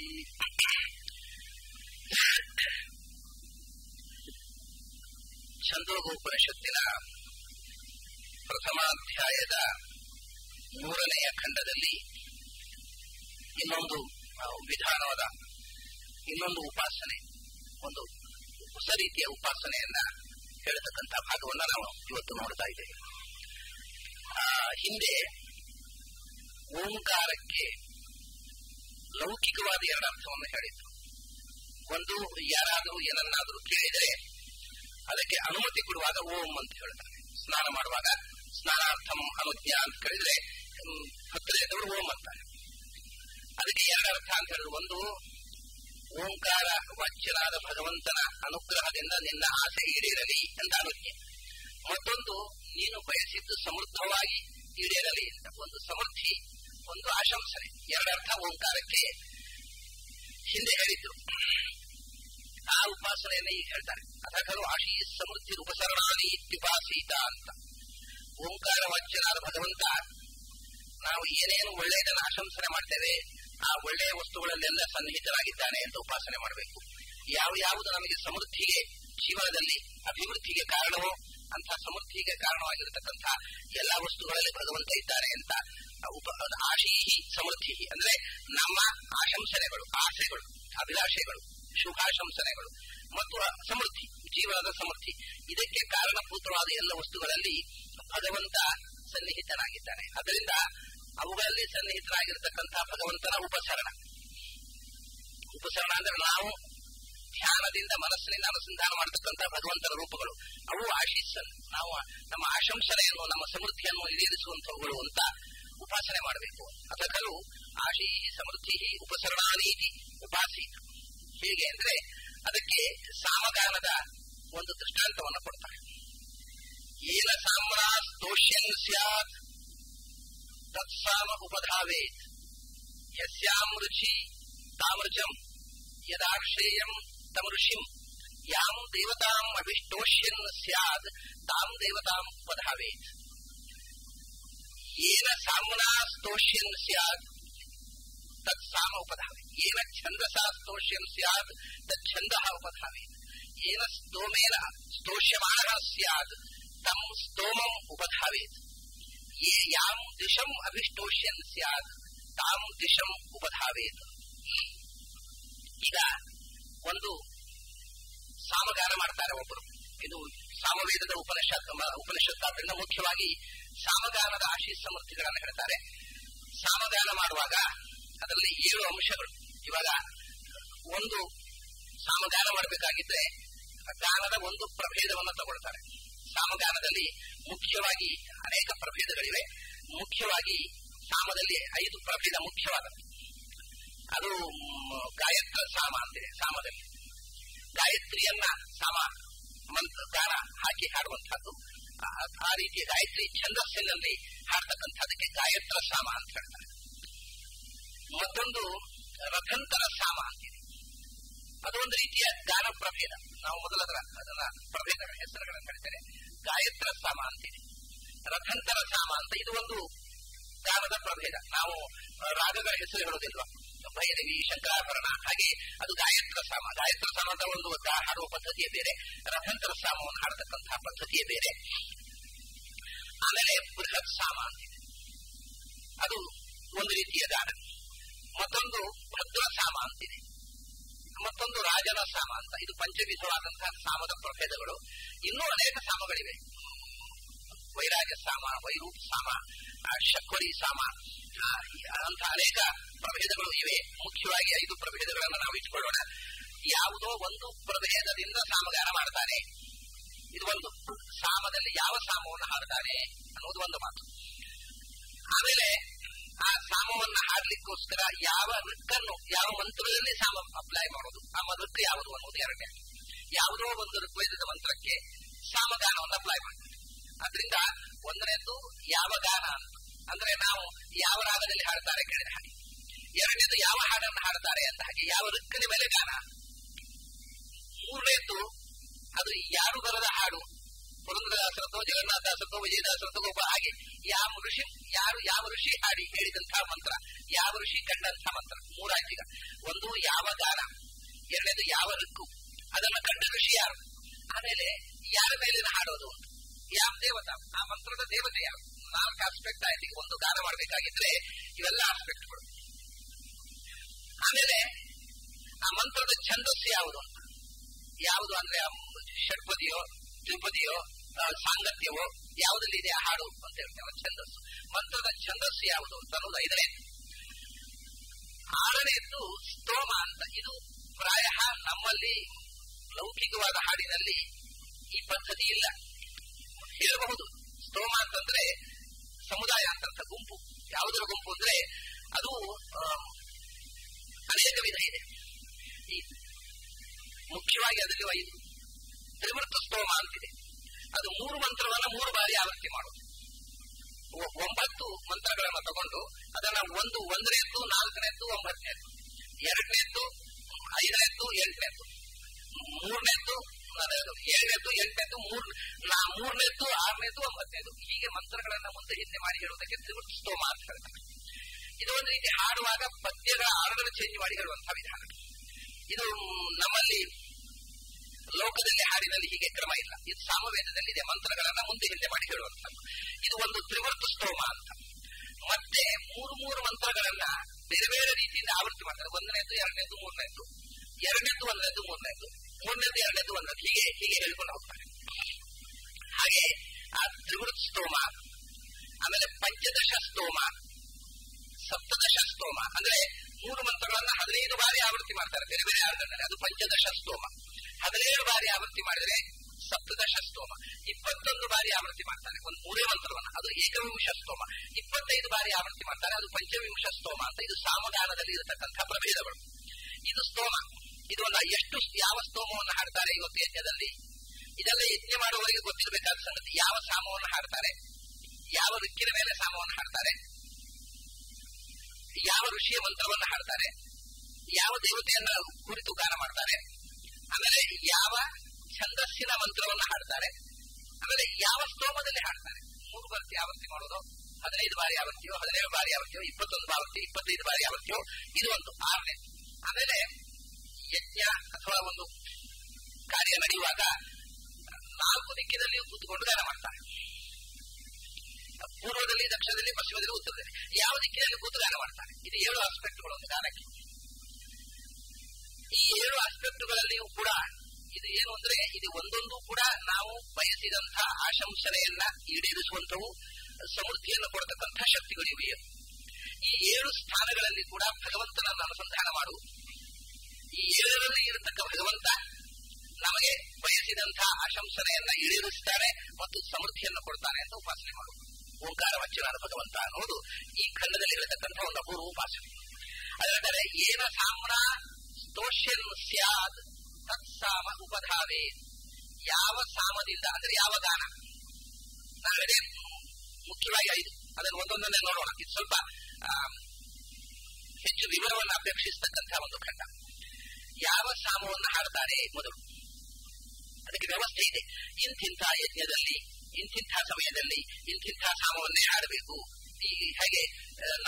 ಛಂದೋಪನಿಷತ್ತಿನ ಪ್ರಥಮಾಧ್ಯಾಯದ ಮೂರನೆಯ ಖಂಡದಲ್ಲಿ ಇನ್ನೊಂದು ಆ, ವಿಧಾನವಾದ ಇನ್ನೊಂದು ಉಪಾಸನೆ ಒಂದು ಹೊಸ ರೀತಿಯ ಉಪಾಸನೆಯನ್ನ ಹೇಳತಕ್ಕಂಥ ಭಾಗವನ್ನ ನಾವು ಇವತ್ತು ನೋಡ್ತಾ ಇದ್ದೇವೆ ಆ, ಹಿಂದೆ ಓಂಕಾರಕ್ಕೆ ಲೌಕಿಕವಾದ ಎರಡು ಅರ್ಥವನ್ನು ಹೇಳಿದ್ರು ಒಂದು ಯಾರಾದರೂ ಏನನ್ನಾದರೂ ಕೇಳಿದರೆ ಅದಕ್ಕೆ ಅನುಮತಿ ಕೊಡುವಾಗ ಓಂ ಅಂತ ಹೇಳ್ತಾರೆ ಸ್ನಾನ ಮಾಡುವಾಗ ಸ್ನಾನಾರ್ಥಂ ಅನುಜ್ಞಾ ಅಂತ ಕೇಳಿದ್ರೆ ಹ್ಮ್, ಹತ್ತಿರ ಇದ್ದವರು ಓಂ ಅಂತಾರೆ ಅದಕ್ಕೆ ಎರಡು ಅರ್ಥ ಅಂತ ಹೇಳಿದ್ರು ಒಂದು ಓಂಕಾರ ವಾಚ್ಯನಾದ ಭಗವಂತನ ಅನುಗ್ರಹದಿಂದ ನಿನ್ನ ಆಸೆ ಈಡೇರಲಿ ಅಂತ ಅನುಜ್ಞೆ ಮತ್ತೊಂದು ನೀನು ಬಯಸಿದ್ದು ಸಮೃದ್ಧವಾಗಿ ಈಡೇರಲಿ ಅಂತ ಒಂದು ಸಮೃದ್ಧಿ ಒಂದು ಆಶಂಸನೆ ಎರಡರ್ಥ ಓಂಕಾರಕ್ಕೆ ಹಿಂದೆ ಹೇಳಿದ್ರು ಆ ಉಪಾಸನೆಯನ್ನು ಈಗ ಹೇಳ್ತಾರೆ ಅಥಕರು ಆಶೀ ಸಮೃದ್ಧಿ ಉಪಸರಣಾನಿ ಇತ್ಯುಪಾಸೀತ ಅಂತ ಓಂಕಾರ ವಾಚ್ಯನಾದ ಭಗವಂತ ನಾವು ಏನೇನು ಒಳ್ಳೆಯದನ್ನು ಆಶಂಸನೆ ಮಾಡ್ತೇವೆ ಆ ಒಳ್ಳೆಯ ವಸ್ತುಗಳಲ್ಲೆಲ್ಲ ಸನ್ನಿಹಿತರಾಗಿದ್ದಾನೆ ಅಂತ ಉಪಾಸನೆ ಮಾಡಬೇಕು ಯಾವ ಯಾವುದು ನಮಗೆ ಸಮೃದ್ಧಿಗೆ ಜೀವನದಲ್ಲಿ ಅಭಿವೃದ್ಧಿಗೆ ಕಾರಣವೋ ಅಂತ ಸಮೃದ್ಧಿಗೆ ಕಾರಣವಾಗಿರತಕ್ಕಂಥ ಎಲ್ಲ ವಸ್ತುಗಳಲ್ಲಿ ಭಗವಂತ ಇದ್ದಾನೆ ಅಂತ ಉಪ ಆಶೀಹಿ ಸಮೃದ್ಧಿ ಅಂದ್ರೆ ನಮ್ಮ ಆಶಂಸನೆಗಳು ಆಸೆಗಳು ಅಭಿಲಾಷೆಗಳು ಶುಭಾಶಂಸನೆಗಳು ಮತ್ತು ಸಮೃದ್ಧಿ ಜೀವನದ ಸಮೃದ್ಧಿ ಇದಕ್ಕೆ ಕಾರಣಭೂತವಾದ ಎಲ್ಲ ವಸ್ತುಗಳಲ್ಲಿ ಭಗವಂತ ಸನ್ನಿಹಿತನಾಗಿದ್ದಾನೆ ಅದರಿಂದ ಅವುಗಳಲ್ಲಿ ಸನ್ನಿಹಿತರಾಗಿರತಕ್ಕಂಥ ಭಗವಂತನ ಉಪಸರಣ ಉಪಸರಣ ಅಂದ್ರೆ ನಾವು ಧ್ಯಾನದಿಂದ ಮನಸ್ಸಿನಿಂದ ಅನುಸಂಧಾನ ಮಾಡತಕ್ಕಂಥ ಭಗವಂತನ ರೂಪಗಳು ಅವು ಆಶೀಸನ್ ನಾವು ನಮ್ಮ ಆಶಂಸನೆಯನ್ನು ನಮ್ಮ ಸಮೃದ್ಧಿಯನ್ನು ಈಡೇರಿಸುವಂತವುಗಳು ಅಂತ ಉಪಾಸನೆ ಮಾಡಬೇಕು ಅದಕ್ಕಲು ಆಶೀ ಸಮೃದ್ಧಿ ಉಪಸರಣಾನೀತಿ ಉಪಾಸಿ ಹೇಗೆ ಅಂದ್ರೆ ಅದಕ್ಕೆ ಸಾಮಗಾನದ ಒಂದು ದೃಷ್ಟಾಂತವನ್ನು ಕೊಡ್ತಾರೆ ಏನ ಸಾಮ್ರಾಸ್ತೋಷ್ಯನ್ ಸ್ಯಾತ್ ತತ್ಸಾಮ ಉಪಧಾವೇತ್ ಯಸ್ಯಾಂ ರುಚಿ ತಾಮೃಚಂ ಯದಾಕ್ಷೇಯಂ ತಮೃಷಿಂ ಯಾಂ ದೇವತಾಂ ಅಭಿಷ್ಟೋಷ್ಯನ್ ಸ್ಯಾದ್ ತಾಂ ದೇವತಾಂ ಉಪಧಾವೇತ್ ಏನ ಸಾಮ್ನಾ ಸ್ತೋಷ್ಯನ್ ಸ್ಯಾತ್ ತತ್ ಸಾಮ ಉಪಧಾವೆ ಏನ ಛಂದಸಾ ಸ್ತೋಷ್ಯನ್ ಸ್ಯಾತ್ ತತ್ ಛಂದಃ ಉಪಧಾವೇತ್ ಏನ ಸ್ತೋಮೇನ ಸ್ತೋಷ್ಯಮಾನಃ ಸ್ಯಾತ್ ತಂ ಸ್ತೋಮಂ ಉಪಧಾವೇತ್ ಯೇ ಯಾಂ ದಿಶಂ ಅಭಿಷ್ಟೋಷ್ಯನ್ ಸ್ಯಾತ್ ತಾಂ ದಿಶಂ ಉಪಧಾವೇತ್ ಈಗ ಒಂದು ಸಾಮಗಾನ ಮಾಡ್ತಾರೆ ಒಬ್ಬರು ಇದು ಸಾಮವೇದದ ಉಪನಿಷತ್ ಉಪನಿಷತ್ತಾದ್ರಿಂದ ಮುಖ್ಯವಾಗಿ ಸಾಮಗಾನದ ಆಶೀ ಸಮೃದ್ಧಿಗಳನ್ನು ಹೇಳ್ತಾರೆ ಸಾಮಗಾನ ಮಾಡುವಾಗ ಅದರಲ್ಲಿ ಏಳು ಅಂಶಗಳು ಇವಾಗ ಒಂದು ಸಾಮಗಾನ ಮಾಡಬೇಕಾಗಿದ್ರೆ ಗಾನದ ಒಂದು ಪ್ರಭೇದವನ್ನು ತಗೊಳ್ತಾರೆ ಸಾಮಗಾನದಲ್ಲಿ ಮುಖ್ಯವಾಗಿ ಅನೇಕ ಪ್ರಭೇದಗಳಿವೆ ಮುಖ್ಯವಾಗಿ ಸಾಮದಲ್ಲಿ ಐದು ಪ್ರಭೇದ ಮುಖ್ಯವಾದದ್ದು ಅದು ಮ್, ಗಾಯತ್ರ ಸಾಮ ಅಂತಿದೆ ಸಾಮದಲ್ಲಿ ಗಾಯತ್ರಿಯನ್ನ ಸಾಮ ಮಂತ್ರ ಗಾನ ಹಾಕಿ ಹಾಡುವಂತಹದ್ದು ಆ- ಆ ರೀತಿಯ ಗಾಯತ್ರಿ ಛಂದಸ್ಸಿನಲ್ಲಿ ಹಾಡ್ತಕ್ಕಂಥದ್ದಕ್ಕೆ ಗಾಯತ್ರ ಸಾಮ ಅಂತ ಹೇಳ್ತಾರೆ ಮತ್ತೊಂದು ರಥಂತರ ಸಾಮ ಅಂತಿದೆ ಅದು ಒಂದು ರೀತಿಯ ಗಾನ ಪ್ರಭೇದ ನಾವು ಮೊದಲ ಅದರ- ಅದನ್ನ ಪ್ರಭೇದಗಳ ಹೆಸರುಗಳನ್ನು ಹೇಳ್ತೇವೆ ಗಾಯತ್ರ ಸಾಮ ಅಂತಿದೆ ರಥಂತರ ಸಾಮ ಅಂತ ಇದು ಒಂದು ಗಾನದ ಪ್ರಭೇದ ನಾವು ಆ, ರಾಗಗಳ ಹೆಸರು ಹೇಳೋದಿಲ್ವ ಭೈರವಿ ಶಂಕರಾಭರಣ ಹಾಗೆ ಅದು ಗಾಯತ್ರ ಸಾಮ ಗಾಯತ್ರ ಸಾಮದ ಒಂದು ಗಾ- ಹಾಡುವ ಪದ್ಧತಿಯೇ ಬೇರೆ ರಥಂತರ ಸಾಮವನ್ನು ಹಾಡತಕ್ಕಂತಹ ಪದ್ಧತಿಯೇ ಬೇರೆ ಆಮೇಲೆ ಬೃಹತ್ ಸಾಮ ಅಂತಿದೆ ಅದು ಒಂದು ರೀತಿಯ ಗಾನ ಮತ್ತೊಂದು ಭದ್ರ ಸಾಮ ಅಂತಿದೆ ಮತ್ತೊಂದು ರಾಜನ ಸಾಮ ಅಂತ ಇದು ಪಂಚವಿಧವಾದಂತಹ ಸಾಮದ ಪ್ರಭೇದಗಳು ಇನ್ನೂ ಅನೇಕ ಸಾಮಗಳಿವೆ ವೈರಾಗ್ಯ ಸಾಮ ವೈರೂಪ್ ಸಾಮ ಆ, ಶಕ್ವರಿ ಸಾಮ ಆ, ಅಂತ ಅನೇಕ ಪ್ರಭೇದಗಳು ಇವೆ ಮುಖ್ಯವಾಗಿ ಐದು ಪ್ರಭೇದಗಳನ್ನು ನಾವು ಇಟ್ಕೊಳ್ಳೋಣ ಯಾವುದೋ ಒಂದು ಪ್ರಭೇದದಿಂದ ಸಾಮಗಾನ ಮಾಡ್ತಾನೆ ಇದು ಒಂದು ಸಾಮದಲ್ಲಿ ಯಾವ ಸಾಮವನ್ನು ಹಾಡ್ತಾನೆ ಅನ್ನೋದು ಒಂದು ಮಾತು ಆಮೇಲೆ ಆ ಸಾಮವನ್ನ ಹಾಡ್ಲಿಕ್ಕೋಸ್ಕರ ಯಾವ ಋಕ್ಕನ್ನು ಯಾವ ಮಂತ್ರದಲ್ಲಿ ಸಾಮ ಅಪ್ಲೈ ಮಾಡೋದು ಆ ಋಕ್ ಯಾವುದು ಅನ್ನೋದು ಎರಡನೇ ಯಾವುದೋ ಒಂದು ಋಗ್ವೇದದ ಮಂತ್ರಕ್ಕೆ ಸಾಮಗಾನವನ್ನು ಅಪ್ಲೈ ಮಾಡ್ತಾರೆ ಅದರಿಂದ ಒಂದನೇದು ಯಾವ ಗಾನ ಅಂತ ಅಂದ್ರೆ ನಾವು ಯಾವ ರಾಗದಲ್ಲಿ ಹಾಡ್ತಾರೆ ಕೇಳಿದ ಹಾಗೆ ಎರಡನೇದು ಯಾವ ಹಾಡನ್ನು ಹಾಡ್ತಾರೆ ಅಂತ ಹಾಗೆ ಯಾವ ಋಕ್ಕನ ಮೇಲೆ ಗಾನ ಮೂರನೇದ್ದು ಅದು ಯಾರು ಬರದ ಹಾಡು ಪುರಂದ್ರದಾಸರತ್ತೋ ಜಗನ್ನಾಥದಾಸರತ್ತೋ ವಿಜಯದಾಸರತ್ತೋ ಒಬ್ಬ ಹಾಗೆ ಯಾವ ಋಷಿ ಯಾರು ಯಾವ ಋಷಿ ಹಾಡಿ ಹೇಳಿದಂತಹ ಮಂತ್ರ ಯಾವ ಋಷಿ ಕಂಡಂತಹ ಮಂತ್ರ ಮೂರಾಯ್ತೀಗ ಒಂದು ಯಾವ ಗಾನ ಎರಡನೇದು ಯಾವ ಋಕ್ಕು ಅದನ್ನು ಕಂಡ ಋಷಿ ಯಾರು ಆಮೇಲೆ ಯಾರ ಮೇಲಿನ ಹಾಡೋದು ಅಂತ ಯಾವ ದೇವತ ಆ ಮಂತ್ರದ ದೇವತೆ ಯಾರು ನಾಲ್ಕು ಆಸ್ಪೆಕ್ಟ್ ಆಯ್ತು ಈಗ ಒಂದು ಗಾನ ಮಾಡಬೇಕಾಗಿದ್ರೆ ಇವೆಲ್ಲ ಆಸ್ಪೆಕ್ಟ್ಗಳು ಆಮೇಲೆ ಆ ಮಂತ್ರದ ಛಂದಸ್ಸು ಯಾವುದು ಅಂತ ಯಾವುದು ಅಂದ್ರೆ ಆ ಷಡ್ಪದಿಯೋ ತ್ರಿಪದಿಯೋ ಆ, ಸಾಂಗತ್ಯವೋ ಯಾವುದಲ್ಲಿ ಇದೆ ಆ ಹಾಡು ಅಂತ ಹೇಳ್ತೇವೆ ಛಂದಸ್ಸು ಮಂತ್ರದ ಛಂದಸ್ಸು ಯಾವುದು ಅಂತ ಅನ್ನೋದು ಐದನೇ ಆರನೇದ್ದು ಸ್ತೋಮ ಅಂತ ಇದು ಪ್ರಾಯ ನಮ್ಮಲ್ಲಿ ಲೌಕಿಕವಾದ ಹಾಡಿನಲ್ಲಿ ಈ ಪದ್ಧತಿ ಇಲ್ಲ ಹೇಳಬಹುದು ಸ್ತೋಮ ಅಂತಂದ್ರೆ ಸಮುದಾಯ ಅಂತಂತ ಗುಂಪು ಯಾವುದರ ಗುಂಪು ಅಂದ್ರೆ ಅದು ಆ, ಅನೇಕ ವಿಧ ಇದೆ ಈ ಮುಖ್ಯವಾಗಿ ಅದರಲ್ಲಿ ಐದು ತ್ರಿವೃತ್ತ ಸ್ತೋಮ ಅಂತಿದೆ ಅದು ಮೂರು ಮಂತ್ರವನ್ನ ಮೂರು ಬಾರಿ ಆವೃತ್ತಿ ಮಾಡೋದು ಒ- ಒಂಬತ್ತು ಮಂತ್ರಗಳನ್ನ ತಗೊಂಡು ಅದನ್ನ ಒಂದು ಒಂದನೇದ್ದು ನಾಲ್ಕನೇದ್ದು ಒಂಬತ್ತನೇದ್ದು ಎರಡನೇದ್ದು ಐದನೇದ್ದು ಎಂಟನೇದ್ದು ಮೂರನೇದ್ದು ಅದೇನು, ಏಳನೇದ್ದು ಎಂಟನೇದ್ದು ಮೂರ್ ನಾ- ಮೂರನೇದ್ದು ಆರನೇದ್ದು ಒಂಬತ್ತನೇದು ಹೀಗೆ ಮಂತ್ರಗಳನ್ನ ಮುಂದೆ ಹಿಂದೆ ಮಾಡಿ ಹೇಳುವುದಕ್ಕೆ ತ್ರಿವೃತ್ತ ಸ್ತೋಮ ಅಂತ ಹೇಳ್ತಾರೆ ಇದು ಒಂದು ರೀತಿ ಹಾಡುವಾಗ ಪದ್ಯಗಳ ಆರ್ಡರ್ ಚೇಂಜ್ ಮಾಡಿ ಹೇಳುವಂತಹ ವಿಧಾನ ಇದು ನಮ್ಮಲ್ಲಿ ಲೋಕದಲ್ಲಿ ಹಾಡಿನಲ್ಲಿ ಹೀಗೆ ಕ್ರಮ ಇಲ್ಲ ಇದು ಸಾಮವೇದದಲ್ಲಿ ಇದೆ ಮಂತ್ರಗಳನ್ನ ಮುಂದೆ ಹಿಂದೆ ಮಾಡಿ ಹೇಳುವಂಥದ್ದು ಇದು ಒಂದು ತ್ರಿವೃತ್ತ ಸ್ತೋಮ ಅಂತ ಮತ್ತೆ ಮೂರು ಮೂರು ಮಂತ್ರಗಳನ್ನ ಬೇರೆ ಬೇರೆ ರೀತಿಯಿಂದ ಆವೃತ್ತಿ ಮಾಡ್ತಾರೆ ಒಂದನೇದ್ದು ಎರಡನೇದ್ದು ಮೂರನೇದ್ದು ಎರಡನೇದ್ದು ಒಂದನೇದ್ದು ಮೂರನೇದ್ದು ಮೂರನೇದ್ದು ಎರಡನೇದ್ದು ಒಂದನೇದ್ದು ಹೀಗೆ ಹೀಗೆ ಹೇಳ್ಕೊಂಡು ಹೋಗ್ತಾರೆ ಹಾಗೆ ಆ ತ್ರಿವೃತ್ತ ಸ್ತೋಮ ಆಮೇಲೆ ಪಂಚದಶ ಸ್ತೋಮ ಸಪ್ತದಶ ಸ್ತೋಮ ಅಂದ್ರೆ ಮೂರು ಮಂತ್ರಗಳನ್ನ ಹದಿನೈದು ಬಾರಿ ಆವೃತ್ತಿ ಮಾಡ್ತಾರೆ ಬೇರೆ ಬೇರೆ ಆರ್ಡರ್ನಲ್ಲಿ ಅದು ಪಂಚದಶ ಸ್ತೋಮ ಹದಿನೇಳು ಬಾರಿ ಆವೃತ್ತಿ ಮಾಡಿದರೆ ಸಪ್ತದಶ ಸ್ತೋಮ ಇಪ್ಪತ್ತೊಂದು ಬಾರಿ ಆವೃತ್ತಿ ಮಾಡ್ತಾರೆ ಒಂದು ಮೂರೇ ಮಂತ್ರವನ್ನ ಅದು ಏಕವಿಂಶ ಸ್ತೋಮ ಇಪ್ಪತ್ತೈದು ಬಾರಿ ಆವೃತ್ತಿ ಮಾಡ್ತಾರೆ ಅದು ಪಂಚವಿಂಶ ಸ್ತೋಮ ಅಂತ ಇದು ಸಾಮಗಾನದಲ್ಲಿ ಇರತಕ್ಕಂತಹ ಪ್ರಭೇದಗಳು ಇದು ಸ್ತೋಮ ಇದು ಒಂದು ಎಷ್ಟು ಯಾವ ಸ್ತೋಮವನ್ನು ಹಾಡ್ತಾರೆ ಇವತ್ತು ಯಜ್ಞದಲ್ಲಿ ಇದೆಲ್ಲ ಯಜ್ಞ ಮಾಡುವವರಿಗೆ ಗೊತ್ತಿರಬೇಕಾದ ಸಂಗತಿ ಯಾವ ಸಾಮವನ್ನು ಹಾಡ್ತಾರೆ ಯಾವ ಋಕ್ಕಿನ ಮೇಲೆ ಸಾಮವನ್ನು ಹಾಡ್ತಾರೆ ಯಾವ ಋಷಿಯ ಮಂತ್ರವನ್ನು ಹಾಡ್ತಾರೆ ಯಾವ ದೇವತೆಯನ್ನ ಕುರಿತು ಗಾನ ಮಾಡ್ತಾರೆ ಆಮೇಲೆ ಯಾವ ಛಂದಸ್ಸಿನ ಮಂತ್ರವನ್ನ ಹಾಡ್ತಾರೆ ಆಮೇಲೆ ಯಾವ ಸ್ತೋಮದಲ್ಲಿ ಹಾಡ್ತಾರೆ ಮೂರು ಬರ್ತಿ ಆವೃತ್ತಿ ಮಾಡೋದು ಹದಿನೈದು ಬಾರಿ ಆವೃತ್ತಿಯೋ ಹದಿನೇಳು ಬಾರಿ ಆವೃತ್ತಿಯೋ ಇಪ್ಪತ್ತೊಂದು ಆವೃತ್ತಿ ಇಪ್ಪತ್ತೈದು ಬಾರಿ ಆವೃತ್ತಿಯೋ ಇದು ಒಂದು ಆರನೇ ಆಮೇಲೆ ಯಜ್ಞ ಅಥವಾ ಒಂದು ಕಾರ್ಯ ನಡೆಯುವಾಗ ನಾಲ್ಕು ದಿಕ್ಕಿನಲ್ಲಿಯೂ ಕೂತ್ಕೊಂಡು ಗಾನ ಮಾಡ್ತಾರೆ ಪೂರ್ವದಲ್ಲಿ ದಕ್ಷಿಣದಲ್ಲಿ ಪಶ್ಚಿಮದಲ್ಲಿ ಉತ್ತರದಲ್ಲಿ ಯಾವ ದಿಕ್ಕಿನಲ್ಲಿ ಕೂತು ಗಾನ ಮಾಡ್ತಾರೆ ಇದು ಏಳು ಆಸ್ಪೆಕ್ಟ್ಗಳು ಒಂದು ಗಾನಕ್ಕೆ ಈ ಏಳು ಆಸ್ಪೆಕ್ಟ್ಗಳಲ್ಲಿಯೂ ಕೂಡ ಇದು ಏನು ಅಂದ್ರೆ ಇದು ಒಂದೊಂದು ಕೂಡ ನಾವು ಬಯಸಿದಂತಹ ಆಶಂಸನೆಯನ್ನ ಈಡೇರಿಸುವಂತವು ಸಮೃದ್ಧಿಯನ್ನು ಕೊಡತಕ್ಕಂತಹ ಶಕ್ತಿಗಳು ಇವೆ ಈ ಏಳು ಸ್ಥಾನಗಳಲ್ಲಿ ಕೂಡ ಭಗವಂತನನ್ನು ಅನುಸಂಧಾನ ಮಾಡು ಈ ಏಳರಲ್ಲಿ ಇರತಕ್ಕ ಭಗವಂತ ನಮಗೆ ಬಯಸಿದಂತಹ ಆಶಂಸನೆಯನ್ನ ಈಡೇರಿಸ್ತಾನೆ ಮತ್ತು ಸಮೃದ್ಧಿಯನ್ನು ಕೊಡ್ತಾನೆ ಅಂತ ಉಪಾಸನೆ ಮಾಡು ಓಂಕಾರ ವಚನಾದ ಭಗವಂತ ಅನ್ನೋದು ಈ ಖಂಡದಲ್ಲಿ ಇರತಕ್ಕಂಥ ಒಂದು ಅಪೂರ್ವ ಉಪಾಸನೆ ಅದರಂದರೆ ಏನ ಸಾಮ್ರ ಸ್ತೋಷ್ಯನ್ ಸ್ಯಾದ್ ತತ್ಸಾಮ ಉಪಧಾವೆ ಯಾವ ಸಾಮದಿಂದ ಅಂದ್ರೆ ಯಾವ ಗಾನ ನಾಳೆ ಮುಖ್ಯವಾಗಿ ಐದು ಅದನ್ನು ಒಂದೊಂದನ್ನೇ ನೋಡೋಣ ಇದು ಸ್ವಲ್ಪ ಆ, ಹೆಚ್ಚು ವಿವರವನ್ನು ಅಪೇಕ್ಷಿಸತಕ್ಕಂತಹ ಒಂದು ಖಂಡ ಯಾವ ಸಾಮವನ್ನು ಹಾಡ್ತಾರೆ ಮೊದಲು ಅದಕ್ಕೆ ವ್ಯವಸ್ಥೆ ಇದೆ ಇಂತಿಂಥ ಯಜ್ಞದಲ್ಲಿ ಇಂತಿಂಥ ಸಮಯದಲ್ಲಿ ಇಂತಿಂಥ ಸಾಮವನ್ನೇ ಹಾಡಬೇಕು ಈ ಹಾಗೆ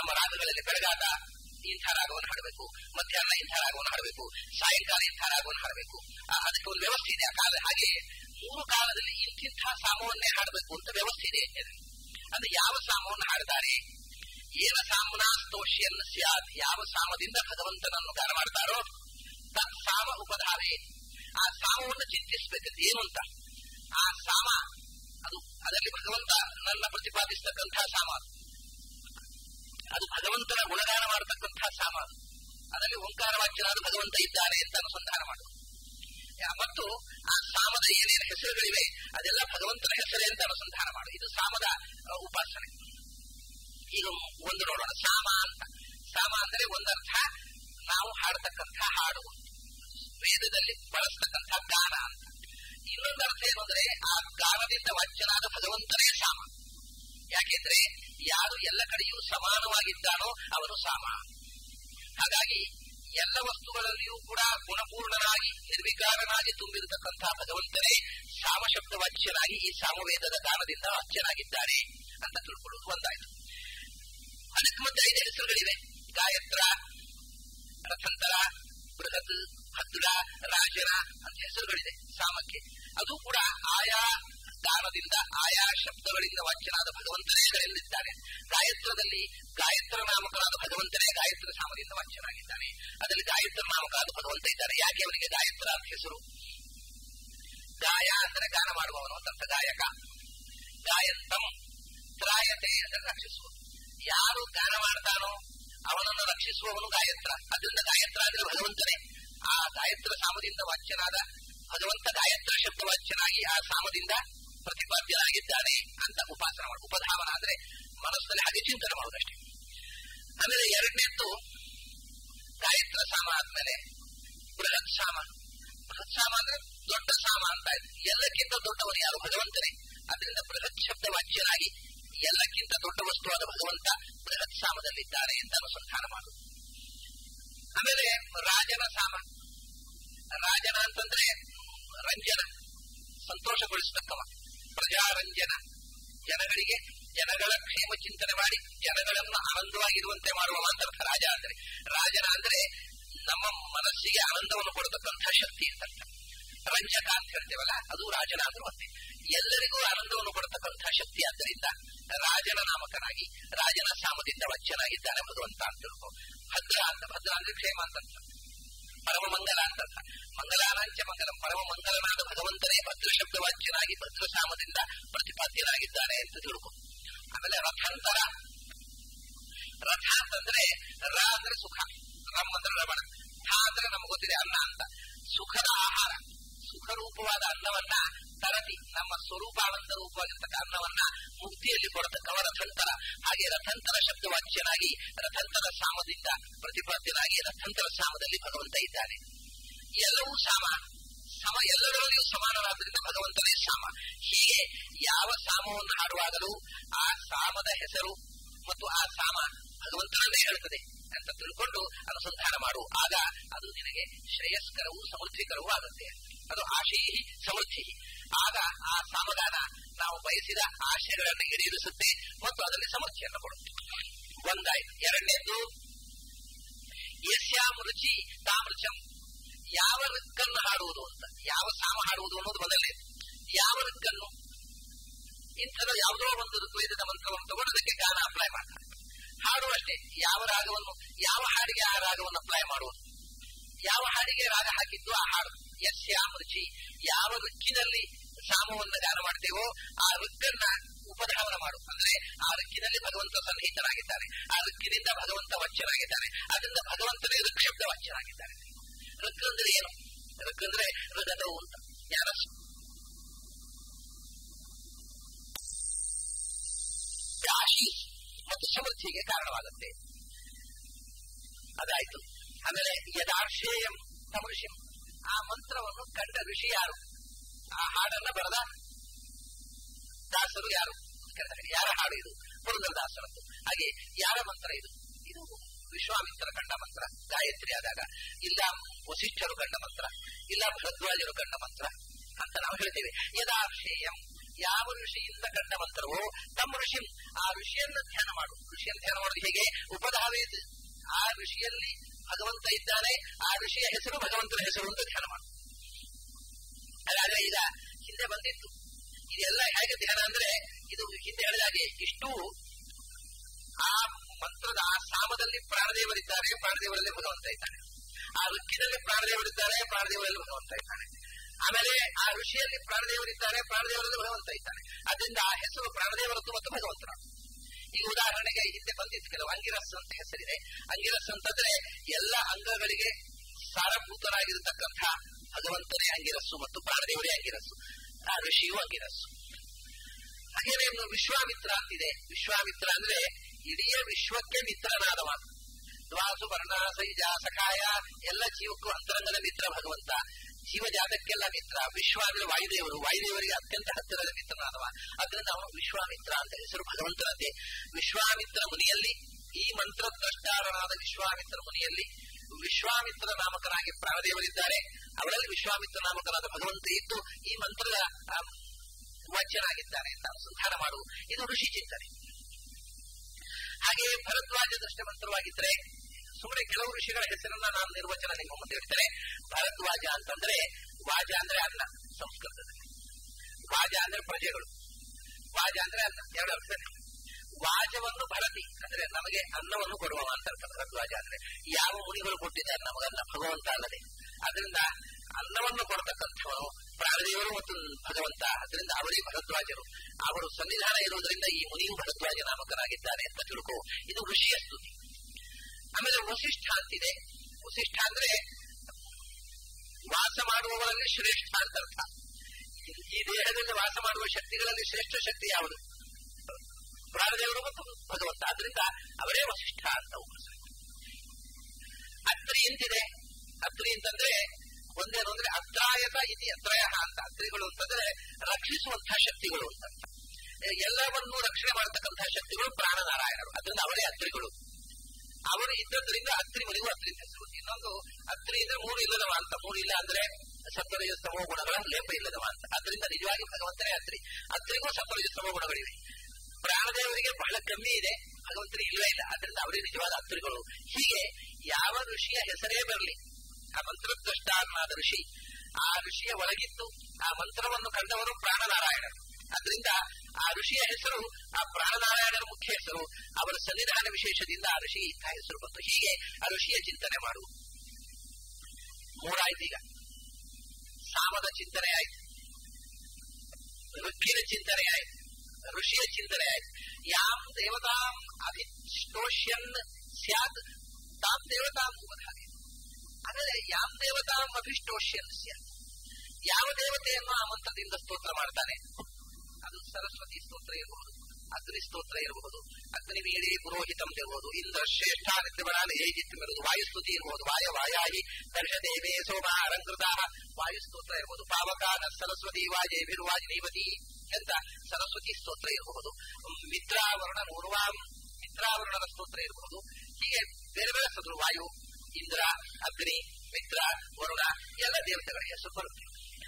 ನಮ್ಮ ರಾಗಗಳಲ್ಲಿ ಬೆಳಗಾದ ಇಂಥ ರಾಗವನ್ನು ಹಾಡಬೇಕು ಮಧ್ಯಾಹ್ನ ಇಂಥ ರಾಗವನ್ನು ಹಾಡಬೇಕು ಸಾಯಂಕಾಲ ಇಂಥ ರಾಗವನ್ನು ಹಾಡಬೇಕು ಅದಕ್ಕೆ ಒಂದು ವ್ಯವಸ್ಥೆ ಇದೆ ಆ ಕಾಲ ಹಾಗೆ ಮೂರು ಕಾಲದಲ್ಲಿ ಇಂತಿಂಥ ಸಾಮವನ್ನೇ ಹಾಡಬೇಕು ಅಂತ ವ್ಯವಸ್ಥೆ ಇದೆ ಅಂದ್ರೆ ಯಾವ ಸಾಮವನ್ನು ಹಾಡ್ತಾರೆ ಏನ ಸಾಮನಾ ಸ್ತೋಷ್ಯನ್ ಸ್ಯಾದ್ ಯಾವ ಸಾಮದಿಂದ ಭಗವಂತನನ್ನು ಗಾನ ಮಾಡ್ತಾರೋ ತತ್ ಸಾಮ ಉಪಧಾರೆ ಆ ಸಾಮವನ್ನು ಚಿಂತಿಸಬೇಕಂತ ಏನು ಅಂತ ಆ ಸಾಮ ಅದು ಅದರಲ್ಲಿ ಭಗವಂತ ನನ್ನ ಪ್ರತಿಪಾದಿಸತಕ್ಕಂತಹ ಸಾಮ ಅದು ಭಗವಂತನ ಗುಣಗಾನ ಮಾಡತಕ್ಕಂತಹ ಸಾಮ ಅದರಲ್ಲಿ ಓಂಕಾರ ವಾಕ್ಯನಾದ ಭಗವಂತ ಇದ್ದಾನೆ ಅಂತ ಅನುಸಂಧಾನ ಮಾಡು ಮತ್ತು ಆ ಸಾಮದ ಏನೇನು ಹೆಸರುಗಳಿವೆ ಅದೆಲ್ಲ ಭಗವಂತನ ಹೆಸರೇ ಅಂತ ಅನುಸಂಧಾನ ಮಾಡು ಇದು ಸಾಮದ ಉಪಾಸನೆ ಈಗ ಒಂದು ನೋಡೋಣ ಸಾಮ ಅಂತ ಸಾಮ ಅಂದ್ರೆ ಒಂದರ್ಥ ನಾವು ಹಾಡತಕ್ಕಂಥ ಹಾಡು ವೇದದಲ್ಲಿ ಬಳಸ್ತಕ್ಕಂಥ ಗಾನ ಅಂತ ಇನ್ನೊಂದು ಅರ್ಥ ಏನು ಅಂದ್ರೆ ಆ ಗಾನದಿಂದ ವಾಚ್ಯನಾದ ಭಗವಂತನೇ ಸಾಮ ಯಾಕೆಂದ್ರೆ ಯಾರು ಎಲ್ಲ ಕಡೆಯೂ ಸಮಾನವಾಗಿದ್ದಾನೋ ಅವನು ಸಾಮ ಹಾಗಾಗಿ ಎಲ್ಲ ವಸ್ತುಗಳಲ್ಲಿಯೂ ಕೂಡ ಗುಣಪೂರ್ಣನಾಗಿ ನಿರ್ವಿಕಾರನಾಗಿ ತುಂಬಿರತಕ್ಕಂತಹ ಭಗವಂತನೇ ಸಾಮಶಬ್ದ ವಾಚ್ಯನಾಗಿ ಈ ಸಾಮವೇದದ ಗಾನದಿಂದ ವಾಚ್ಯನಾಗಿದ್ದಾನೆ ಅಂತ ತಿಳ್ಕೊಳ್ಳೋದು ಒಂದಾಯ್ತು ಅದಕ್ಕೆ ಮತ್ತೆ ಐದು ಹೆಸರುಗಳಿವೆ ಗಾಯತ್ರ ರಥಂತರ ಬೃಹತ್ ಭದ್ರ ರಾಜನ ಅಂತ ಹೆಸರುಗಳಿದೆ ಸಾಮಕ್ಕೆ ಅದು ಕೂಡ ಆಯಾ ಗಾನದಿಂದ ಆಯಾ ಶಬ್ದಗಳಿಂದ ವಾಚ್ಯನಾದ ಭಗವಂತನೇ ಹೇಳಲಿದ್ದಾನೆ ಗಾಯತ್ರದಲ್ಲಿ ಗಾಯತ್ರ ನಾಮಕನಾದ ಭಗವಂತನೇ ಗಾಯತ್ರ ಸಾಮದಿಂದ ವಾಚ್ಯನಾಗಿದ್ದಾನೆ ಅದರಲ್ಲಿ ಗಾಯತ್ರ ನಾಮಕನಾದ ಭಗವಂತ ಇದ್ದಾನೆ ಯಾಕೆ ಅವನಿಗೆ ಗಾಯತ್ರ ಅಂತ ಹೆಸರು ಗಾಯ ಅಂದರೆ ಗಾನ ಮಾಡುವವನು ಅಂತ ಗಾಯಕ ಗಾಯಂತಂ ತ್ರಾಯತೆ ಅಂದರೆ ರಕ್ಷಿಸುವ ಯಾರು ಗಾನ ಮಾಡ್ತಾನೋ ಅವನನ್ನು ರಕ್ಷಿಸುವವನು ಗಾಯತ್ರ ಅದರಿಂದ ಗಾಯತ್ರ ಅಂದ್ರೆ ಭಗವಂತನೇ ಆ ಗಾಯತ್ರ ಸಾಮದಿಂದ ವಾಚ್ಯನಾದ ಭಗವಂತ ಗಾಯತ್ರ ಶಬ್ದ ವಾಚ್ಯನಾಗಿ ಆ ಸಾಮದಿಂದ ಪ್ರತಿಪಾದ್ಯನಾಗಿದ್ದಾನೆ ಅಂತ ಉಪಾಸನ ಮಾಡಿ ಉಪಧಾವನ ಅಂದ್ರೆ ಮನಸ್ಸಿನಲ್ಲಿ ಹಾಗೆ ಚಿಂತನೆ ಮಾಡುವುದಷ್ಟೇ ಆಮೇಲೆ ಎರಡನೇದ್ದು ಗಾಯತ್ರ ಸಾಮ ಆದ್ಮೇಲೆ ಬೃಹತ್ ಸಾಮ ಬೃಹತ್ ಸಾಮ ಅಂದ್ರೆ ದೊಡ್ಡ ಸಾಮ ಅಂತ ಎಲ್ಲಕ್ಕಿಂತ ದೊಡ್ಡವನು ಯಾರು ಭಗವಂತನೇ ಅದರಿಂದ ಬೃಹತ್ ಶಬ್ದ ವಾಚ್ಯನಾಗಿ ಎಲ್ಲಕ್ಕಿಂತ ದೊಡ್ಡ ವಸ್ತುವಾದ ಭಗವಂತ ಬೃಹತ್ ಸಾಮದಲ್ಲಿದ್ದಾನೆ ಅಂತ ಅನುಸಂಧಾನ ಮಾಡು ಆಮೇಲೆ ರಾಜನ ಸಾಮ ರಾಜನ ಅಂತಂದ್ರೆ ರಂಜನ ಸಂತೋಷಗೊಳಿಸತಕ್ಕವ ಪ್ರಜಾರಂಜನ ಜನಗಳಿಗೆ ಜನಗಳ ಕ್ಷೇಮ ಚಿಂತನೆ ಮಾಡಿ ಜನಗಳನ್ನು ಆನಂದವಾಗಿರುವಂತೆ ಮಾಡುವ ಮಾತ್ರ ರಾಜ ಅಂದ್ರೆ ರಾಜನ ಅಂದ್ರೆ ನಮ್ಮ ಮನಸ್ಸಿಗೆ ಆನಂದವನ್ನು ಕೊಡತಕ್ಕಂಥ ಶಕ್ತಿ ಅಂತ ರಂಜಕ ಅಂತ ಹೇಳ್ತೇವಲ್ಲ ಅದು ರಾಜನ ಅಂದ್ರೆ ಒಂದೇ ಎಲ್ಲರಿಗೂ ಆನಂದವನ್ನು ಕೊಡತಕ್ಕಂಥ ಶಕ್ತಿ ಆದ್ದರಿಂದ ರಾಜನ ನಾಮಕನಾಗಿ ರಾಜನ ಸಾಮದಿಂದ ವಚ್ಚನಾಗಿದ್ದಾನೆ ಭಗವಂತ ಅಂತ ತಿಳ್ಕೊ ಭದ್ರ ಅಂತ ಭದ್ರ ಅಂದ್ರೆ ಕ್ಷೇಮ ಅಂತ ಪರಮ ಮಂಗಲ ಅಂತ ಮಂಗಲಾನಾಂಚ ಮಂಗಲ ಪರಮ ಮಂಗಲನಾದ ಭಗವಂತನೇ ಭದ್ರ ಶಬ್ದ ವಾಚ್ಯನಾಗಿ ಭದ್ರ ಸಾಮದಿಂದ ಪ್ರತಿಪಾದ್ಯನಾಗಿದ್ದಾನೆ ಅಂತ ತಿಳ್ಕೊ ಆಮೇಲೆ ರಥಾಂತರ ರಥ ಅಂತಂದ್ರೆ ರ ಅಂದ್ರೆ ಸುಖ ರಮ್ ಅಂದ್ರೆ ರಮಣ ಥ ಅಂದ್ರೆ ನಮ್ಗೆ ಗೊತ್ತಿದೆ ಅನ್ನ ಅಂತ ಸುಖದ ಆಹಾರ ಸುಖರೂಪವಾದ ಅನ್ನವನ್ನ ತರತಿ ನಮ್ಮ ಸ್ವರೂಪಾನಂದ ರೂಪವಾಗಿರ್ತಕ್ಕ ಅನ್ನವನ್ನ ಮುಕ್ತಿಯಲ್ಲಿ ಕೊಡತಕ್ಕವ ರಥಂತರ ಹಾಗೆ ರಥಂತರ ಶಬ್ದವಾಚ್ಯನಾಗಿ ರಥಂತರ ಸಾಮದಿಂದ ಪ್ರತಿಪಾದ್ಯನಾಗಿ ರಥಂತರ ಸಾಮದಲ್ಲಿ ಭಗವಂತ ಇದ್ದಾನೆ ಎಲ್ಲವೂ ಸಾಮ ಸಮ ಎಲ್ಲದರಲ್ಲಿಯೂ ಸಮಾನರಾದ್ರಿಂದ ಭಗವಂತನೇ ಸಾಮ ಹೀಗೆ ಯಾವ ಸಾಮವನ್ನು ಹಾಡುವಾಗಲೂ ಆ ಸಾಮದ ಹೆಸರು ಮತ್ತು ಆ ಸಾಮ ಭಗವಂತನನ್ನೇ ಹೇಳುತ್ತದೆ ಅಂತ ತಿಳ್ಕೊಂಡು ಅನುಸಂಧಾನ ಮಾಡು ಆಗ ಅದು ನಿನಗೆ ಶ್ರೇಯಸ್ಕರವೂ ಸಮೃದ್ಧಿಕರವೂ ಆಗುತ್ತೆ ಅದು ಆಶಯ ಸಮೃದ್ಧಿ ಆಗ ಆ ಸಾಮಗಾನ ನಾವು ಬಯಸಿದ ಆಶಯಗಳನ್ನು ಈಡೇರಿಸುತ್ತೆ ಮತ್ತು ಅದರಲ್ಲಿ ಸಮೃದ್ಧಿಯನ್ನು ಕೊಡುತ್ತೆ ಒಂದಾಯ್ತು ಎರಡನೇದು ಯಸ್ಯಾಮ ರುಚಿ ತಾಮೃಚಂ ಯಾವ ಋಕ್ಕನ್ನು ಹಾಡುವುದು ಅಂತ ಯಾವ ಸಾಮ ಹಾಡುವುದು ಅನ್ನೋದು ಮೊದಲನೇ ಯಾವ ಋಕ್ಕನ್ನು ಇಂಥದ್ದು ಯಾವುದೋ ಒಂದು ಋಗ್ವೇದದ ಮಂತ್ರವನ್ನು ತಗೊಂಡು ಅದಕ್ಕೆ ಗಾನ ಅಪ್ಲೈ ಮಾಡ್ತಾರೆ ಹಾಡು ಅಷ್ಟೇ ಯಾವ ರಾಗವನ್ನು ಯಾವ ಹಾಡಿಗೆ ಆ ರಾಗವನ್ನು ಅಪ್ಲೈ ಮಾಡುವುದು ಯಾವ ಹಾಡಿಗೆ ರಾಗ ಹಾಕಿದ್ದು ಆ ಹಾಡು ಯಸ್ಯಾಮ ರುಚಿ ಯಾವ ಋಕ್ಕಿನಲ್ಲಿ ಸಾಮವನ್ನು ಗಾನ ಮಾಡ್ತೇವೋ ಆ ಋಕ್ಕನ್ನ ಉಪಧಾವನ ಮಾಡು ಅಂದ್ರೆ ಆ ಋಕ್ಕಿನಲ್ಲಿ ಭಗವಂತ ಸನ್ನಿಹಿತನಾಗಿದ್ದಾನೆ ಆ ಋಕ್ಕಿನಿಂದ ಭಗವಂತ ವಚ್ಚನಾಗಿದ್ದಾನೆ ಅದರಿಂದ ಭಗವಂತನೇ ಋಕ್ ಶಬ್ದ ವಚ್ಚನಾಗಿದ್ದಾನೆ ಋಕ್ ಅಂದ್ರೆ ಏನು ಋಕ್ ಅಂದ್ರೆ ಋಗದವು ಅಂತ ಯಾರ ರಾಶಿ ಮತ್ತು ಸಮೃದ್ಧಿಗೆ ಕಾರಣವಾಗುತ್ತೆ ಅದಾಯ್ತು ಆಮೇಲೆ ಯದಾಶೇಯಂ ತಮೃಷಿಂ ಆ ಮಂತ್ರವನ್ನು ಕಂಡ ಋಷಿ ಯಾರು ಆ ಹಾಡನ್ನ ಬರೆದ ದಾಸರು ಯಾರು ಯಾರ ಹಾಡು ಇದು ಪುರಂದರದಾಸರದ್ದು ಹಾಗೆ ಯಾರ ಮಂತ್ರ ಇದು ಇದು ವಿಶ್ವಾಮಿತ್ರ ಕಂಡ ಮಂತ್ರ ಗಾಯತ್ರಿ ಆದಾಗ ಇಲ್ಲ ವಸಿಷ್ಠರು ಕಂಡ ಮಂತ್ರ ಇಲ್ಲ ಭರದ್ವಾಜರು ಕಂಡ ಮಂತ್ರ ಅಂತ ನಾವು ಹೇಳ್ತೇವೆ ಯದಾಶೇಯಂ ಯಾವ ಋಷಿಯಿಂದ ಕಂಡ ಮಂತ್ರವೋ ತಮ್ಮ ಋಷಿ ಆ ಋಷಿಯನ್ನ ಧ್ಯಾನ ಮಾಡು ಋಷಿಯನ್ನು ಧ್ಯಾನ ಮಾಡೋದು ಹೇಗೆ ಉಪಧಾವೇದ್ ಆ ಋಷಿಯಲ್ಲಿ ಭಗವಂತ ಇದ್ದಾನೆ ಆ ಋಷಿಯ ಹೆಸರು ಭಗವಂತನ ಹೆಸರು ಅಂತ ಧ್ಯಾನ ಮಾಡು ಹಾಗಾದ್ರೆ ಈಗ ಹಿಂದೆ ಬಂದಿತ್ತು ಇದೆಲ್ಲ ಹೇಗೆ ಧ್ಯಾನ ಅಂದ್ರೆ ಇದು ಹಿಂದೆ ಹೇಳಿದಾಗೆ ಇಷ್ಟು ಆ ಮಂತ್ರದ ಆ ಸಾಮದಲ್ಲಿ ಪ್ರಾಣದೇವರಿದ್ದಾರೆ ಪ್ರಾಣದೇವರಲ್ಲಿ ಭಗವಂತ ಇದ್ದಾನೆ ಆ ಋಕ್ಕಿನಲ್ಲಿ ಪ್ರಾಣದೇವರಿದ್ದಾರೆ ಪ್ರಾಣದೇವರಲ್ಲಿ ಭಗವಂತ ಇದ್ದಾನೆ ಆಮೇಲೆ ಆ ಋಷಿಯಲ್ಲಿ ಪ್ರಾಣದೇವರಿದ್ದಾರೆ ಪ್ರಾಣದೇವರಲ್ಲಿ ಭಗವಂತ ಇದ್ದಾನೆ ಅದರಿಂದ ಆ ಹೆಸರು ಪ್ರಾಣದೇವರದ್ದು ಮತ್ತು ಭಗವಂತನ ಈಗ ಉದಾಹರಣೆಗೆ ಹಿಂದೆ ಬಂದಿತ್ತು ಕೆಲವು ಅಂಗಿರಸ್ ಅಂತ ಹೆಸರಿದೆ ಅಂಗಿರಸ್ ಅಂತಂದ್ರೆ ಎಲ್ಲ ಅಂಗಗಳಿಗೆ ಸಾರಭೂತರಾಗಿರತಕ್ಕಂಥ ಭಗವಂತನೇ ಅಂಗಿರಸ್ಸು ಮತ್ತು ಪ್ರಾಣದೇವರೇ ಅಂಗಿರಸ್ಸು ಆ ಋಷಿಯು ಅಂಗಿರಸ್ಸು ಹಾಗೇನೆ ಇನ್ನು ವಿಶ್ವಾಮಿತ್ರ ಅಂತಿದೆ ವಿಶ್ವಾಮಿತ್ರ ಅಂದ್ರೆ ಇಡೀ ವಿಶ್ವಕ್ಕೆ ಮಿತ್ರನಾದವ ದ್ವಾಸು ವರ್ಣಾಸೈಜ ಸಖಾಯ ಎಲ್ಲ ಜೀವಕ್ಕೂ ಅಂತರಂಗದ ಮಿತ್ರ ಭಗವಂತ ಜೀವಜಾತಕ್ಕೆಲ್ಲ ಮಿತ್ರ ವಿಶ್ವ ಅಂದ್ರೆ ವಾಯುದೇವರು ವಾಯುದೇವರಿಗೆ ಅತ್ಯಂತ ಹತ್ತಿರದ ಮಿತ್ರನಾದವ ಅದರಿಂದ ಅವನು ವಿಶ್ವಾಮಿತ್ರ ಅಂತ ಹೆಸರು ಭಗವಂತನದ್ದೇ ವಿಶ್ವಾಮಿತ್ರ ಮುನಿಯಲ್ಲಿ ಈ ಮಂತ್ರ ದ್ರಷ್ಟಾರನಾದ ವಿಶ್ವಾಮಿತ್ರ ಮುನಿಯಲ್ಲಿ ವಿಶ್ವಾಮಿತ್ರ ನಾಮಕನಾಗಿ ಪ್ರಾಣದೇವರಿದ್ದಾರೆ ಅವರಲ್ಲಿ ವಿಶ್ವಾಮಿತ್ರ ನಾಮಕನಾದ ಭಗವಂತ ಇದ್ದು ಈ ಮಂತ್ರದ ವಾಚ್ಯನಾಗಿದ್ದಾನೆ ಅಂತ ಅನುಸಂಧಾನ ಮಾಡು ಇದು ಋಷಿ ಚಿಂತನೆ ಹಾಗೆಯೇ ಭರದ್ವಾಜ ದೃಷ್ಟ ಮಂತ್ರವಾಗಿದ್ದರೆ ಸುಮ್ಮನೆ ಕೆಲವು ಋಷಿಗಳ ಹೆಸರನ್ನ ನಾನು ನಿರ್ವಚನ ನಿಮ್ಮ ಮುಂದೆ ಇಡ್ತೇನೆ ಭರದ್ವಾಜ ಅಂತಂದ್ರೆ ವಾಜ ಅಂದ್ರೆ ಅನ್ನ ಸಂಸ್ಕೃತದಲ್ಲಿ ವಾಜ ಅಂದ್ರೆ ಪ್ರಜೆಗಳು ವಾಜ ಅಂದ್ರೆ ಅನ್ನ ಎರಡು ಅರ್ಥ ವಾಜವನ್ನು ಭರತಿ ಅಂದ್ರೆ ನಮಗೆ ಅನ್ನವನ್ನು ಕೊಡುವ ಅಂತ ಅರ್ಥ ಭರದ್ವಾಜ ಅಂದ್ರೆ ಯಾವ ಮುನಿಗಳು ಕೊಟ್ಟಿದ್ದಾರೆ ನಮಗನ್ನ ಭಗವಂತ ಅಲ್ಲದೆ ಅದರಿಂದ ಅನ್ನವನ್ನು ಕೊಡತಕ್ಕಂಥವನು ಪ್ರಾಣದೇವರು ಮತ್ತು ಭಗವಂತ ಅದರಿಂದ ಅವರೇ ಭರದ್ವಾಜರು ಅವರು ಸನ್ನಿಧಾನ ಇರುವುದರಿಂದ ಈ ಮುನಿಯು ಭರದ್ವಾಜ ನಾಮಕನಾಗಿದ್ದಾನೆ ಅಂತ ತಿಳ್ಕೊ ಇದು ಋಷಿಯ ಸ್ತುತಿ ಆಮೇಲೆ ವಸಿಷ್ಠ ಅಂತಿದೆ ವಸಿಷ್ಠ ಅಂದ್ರೆ ವಾಸ ಮಾಡುವವರಲ್ಲಿ ಶ್ರೇಷ್ಠ ಅಂತ ಅರ್ಥ ಈ ದೇಹದಲ್ಲಿ ವಾಸ ಮಾಡುವ ಶಕ್ತಿಗಳಲ್ಲಿ ಶ್ರೇಷ್ಠ ಶಕ್ತಿ ಯಾವುದು ಪ್ರಾಣದೇವರು ಮತ್ತು ಭಗವಂತ ಆದ್ರಿಂದ ಅವರೇ ವಸಿಷ್ಠ ಅಂತ ಉಪಯೋಗಿಸಬೇಕು ಅತ್ರಿ ಅಂತಿದೆ ಅತ್ರಿ ಅಂತಂದ್ರೆ ಒಂದೇನು ಅಂದ್ರೆ ಅತ್ರಾಯತ ಇತಿ ಅತ್ರಯ ಅಂತ ಅತ್ರಿಗಳು ಅಂತಂದ್ರೆ ರಕ್ಷಿಸುವಂತಹ ಶಕ್ತಿಗಳು ಅಂತ ಎಲ್ಲವನ್ನೂ ರಕ್ಷಣೆ ಮಾಡತಕ್ಕಂತಹ ಶಕ್ತಿಗಳು ಪ್ರಾಣನಾರಾಯಣರು ಅದರಿಂದ ಅವರೇ ಅತ್ರಿಗಳು ಅವರು ಇದ್ದದ್ರಿಂದ ಅತ್ರಿ ಮನೆಗೂ ಅತ್ರಿ ಹೆಸರು ಇನ್ನೊಂದು ಅತ್ರಿ ಅಂದ್ರೆ ಮೂರು ಇಲ್ಲದವ ಅಂತ ಮೂರು ಇಲ್ಲ ಅಂದ್ರೆ ಸತ್ವರಜ ಸಮೂಹ ಗುಣಗಳ ಲೇಪ ಇಲ್ಲದವ ಅಂತ ಅದರಿಂದ ನಿಜವಾಗಿ ಭಗವಂತನೇ ಅತ್ರಿ ಅತ್ರಿಗೂ ಸತ್ವರಜ ಸಮೂಹ ಗುಣಗಳಿವೆ ಪ್ರಾಣದೇವರಿಗೆ ಬಹಳ ಕಮ್ಮಿ ಇದೆ ಭಗವಂತನಿಗೆ ಇಲ್ಲವೇ ಇಲ್ಲ ಅದರಿಂದ ಅವರೇ ನಿಜವಾದ ಅತ್ರಿಗಳು ಹೀಗೆ ಯಾವ ಋಷಿಯ ಹೆಸರೇ ಬರಲಿ ಆ ಮಂತ್ರದ್ರಷ್ಟಾರನಾದ ಋಷಿ ಆ ಋಷಿಯ ಒಳಗಿದ್ದು ಆ ಮಂತ್ರವನ್ನು ಕಂಡವರು ಪ್ರಾಣನಾರಾಯಣರು ಅದರಿಂದ ಆ ಋಷಿಯ ಹೆಸರು ಆ ಪ್ರಾಣನಾರಾಯಣರ ಮುಖ್ಯ ಹೆಸರು ಅವರ ಸನ್ನಿಧಾನ ವಿಶೇಷದಿಂದ ಆ ಋಷಿ ಇಂಥ ಹೆಸರು ಬಂತು ಹೀಗೆ ಆ ಋಷಿಯ ಚಿಂತನೆ ಮಾಡು ಮೂರಾಯ್ತು ಈಗ ಸಾಮದ ಚಿಂತನೆ ಆಯ್ತು ಋಗ್ಗಿನ ಚಿಂತನೆ ಆಯ್ತು ಋಷಿಯ ಚಿಂತನೆ ಆಯ್ತು ಯಾಂ ದೇವತಾಂ ಅಭಿಷ್ಟೋಷ್ಯನ್ ಸ್ಯಾತ್ ತಾಂ ದೇವತಾಂ ಉಪಧಾನೆ ಅಂದರೆ ಯಾಂ ದೇವತಾಂ ಅಭಿಷ್ಟೋಷ್ಯನ್ ಸ್ಯಾತ್ ಯಾವ ದೇವತೆಯನ್ನು ಆ ಮಂತ್ರದಿಂದ ಸ್ತೋತ್ರ ಮಾಡ್ತಾನೆ ಅದು ಸರಸ್ವತಿ ಸ್ತೋತ್ರ ಇರಬಹುದು ಅಗ್ನಿ ಸ್ತೋತ್ರ ಇರಬಹುದು ಅಗ್ನಿ ವೀಡಿ ಪುರೋಹಿತಂ ಇರಬಹುದು ಇಂದ್ರ ಶ್ರೇಷ್ಠ ನಿತ್ಯವರಾನ ಏಜಿತ್ತಿರುವುದು ವಾಯುಸ್ತುತಿ ಇರಬಹುದು ವಾಯ ವಾಯಾಹಿ ದರ್ಶದೇವೇ ಸೋಮ ಅಲಂಕೃತ ವಾಯುಸ್ತೋತ್ರ ಇರಬಹುದು ಪಾವಕಾನ ಸರಸ್ವತಿ ವಾಜೇಭಿರ್ವಾಜಿನೀವತಿ ಅಂತ ಸರಸ್ವತಿ ಸ್ತೋತ್ರ ಇರಬಹುದು ಮಿತ್ರಾವರಣ ನೂರ್ವಾಂ ಮಿತ್ರಾವರಣದ ಸ್ತೋತ್ರ ಇರಬಹುದು ಹೀಗೆ ಬೇರೆ ಬೇರೆ ಸ್ತೋತ್ರ ವಾಯು ಇಂದ್ರ ಅಗ್ನಿ ಮಿತ್ರ ವರುಣ ಎಲ್ಲ ದೇವತೆಗಳ ಹೆಸರು ಬರುತ್ತೆ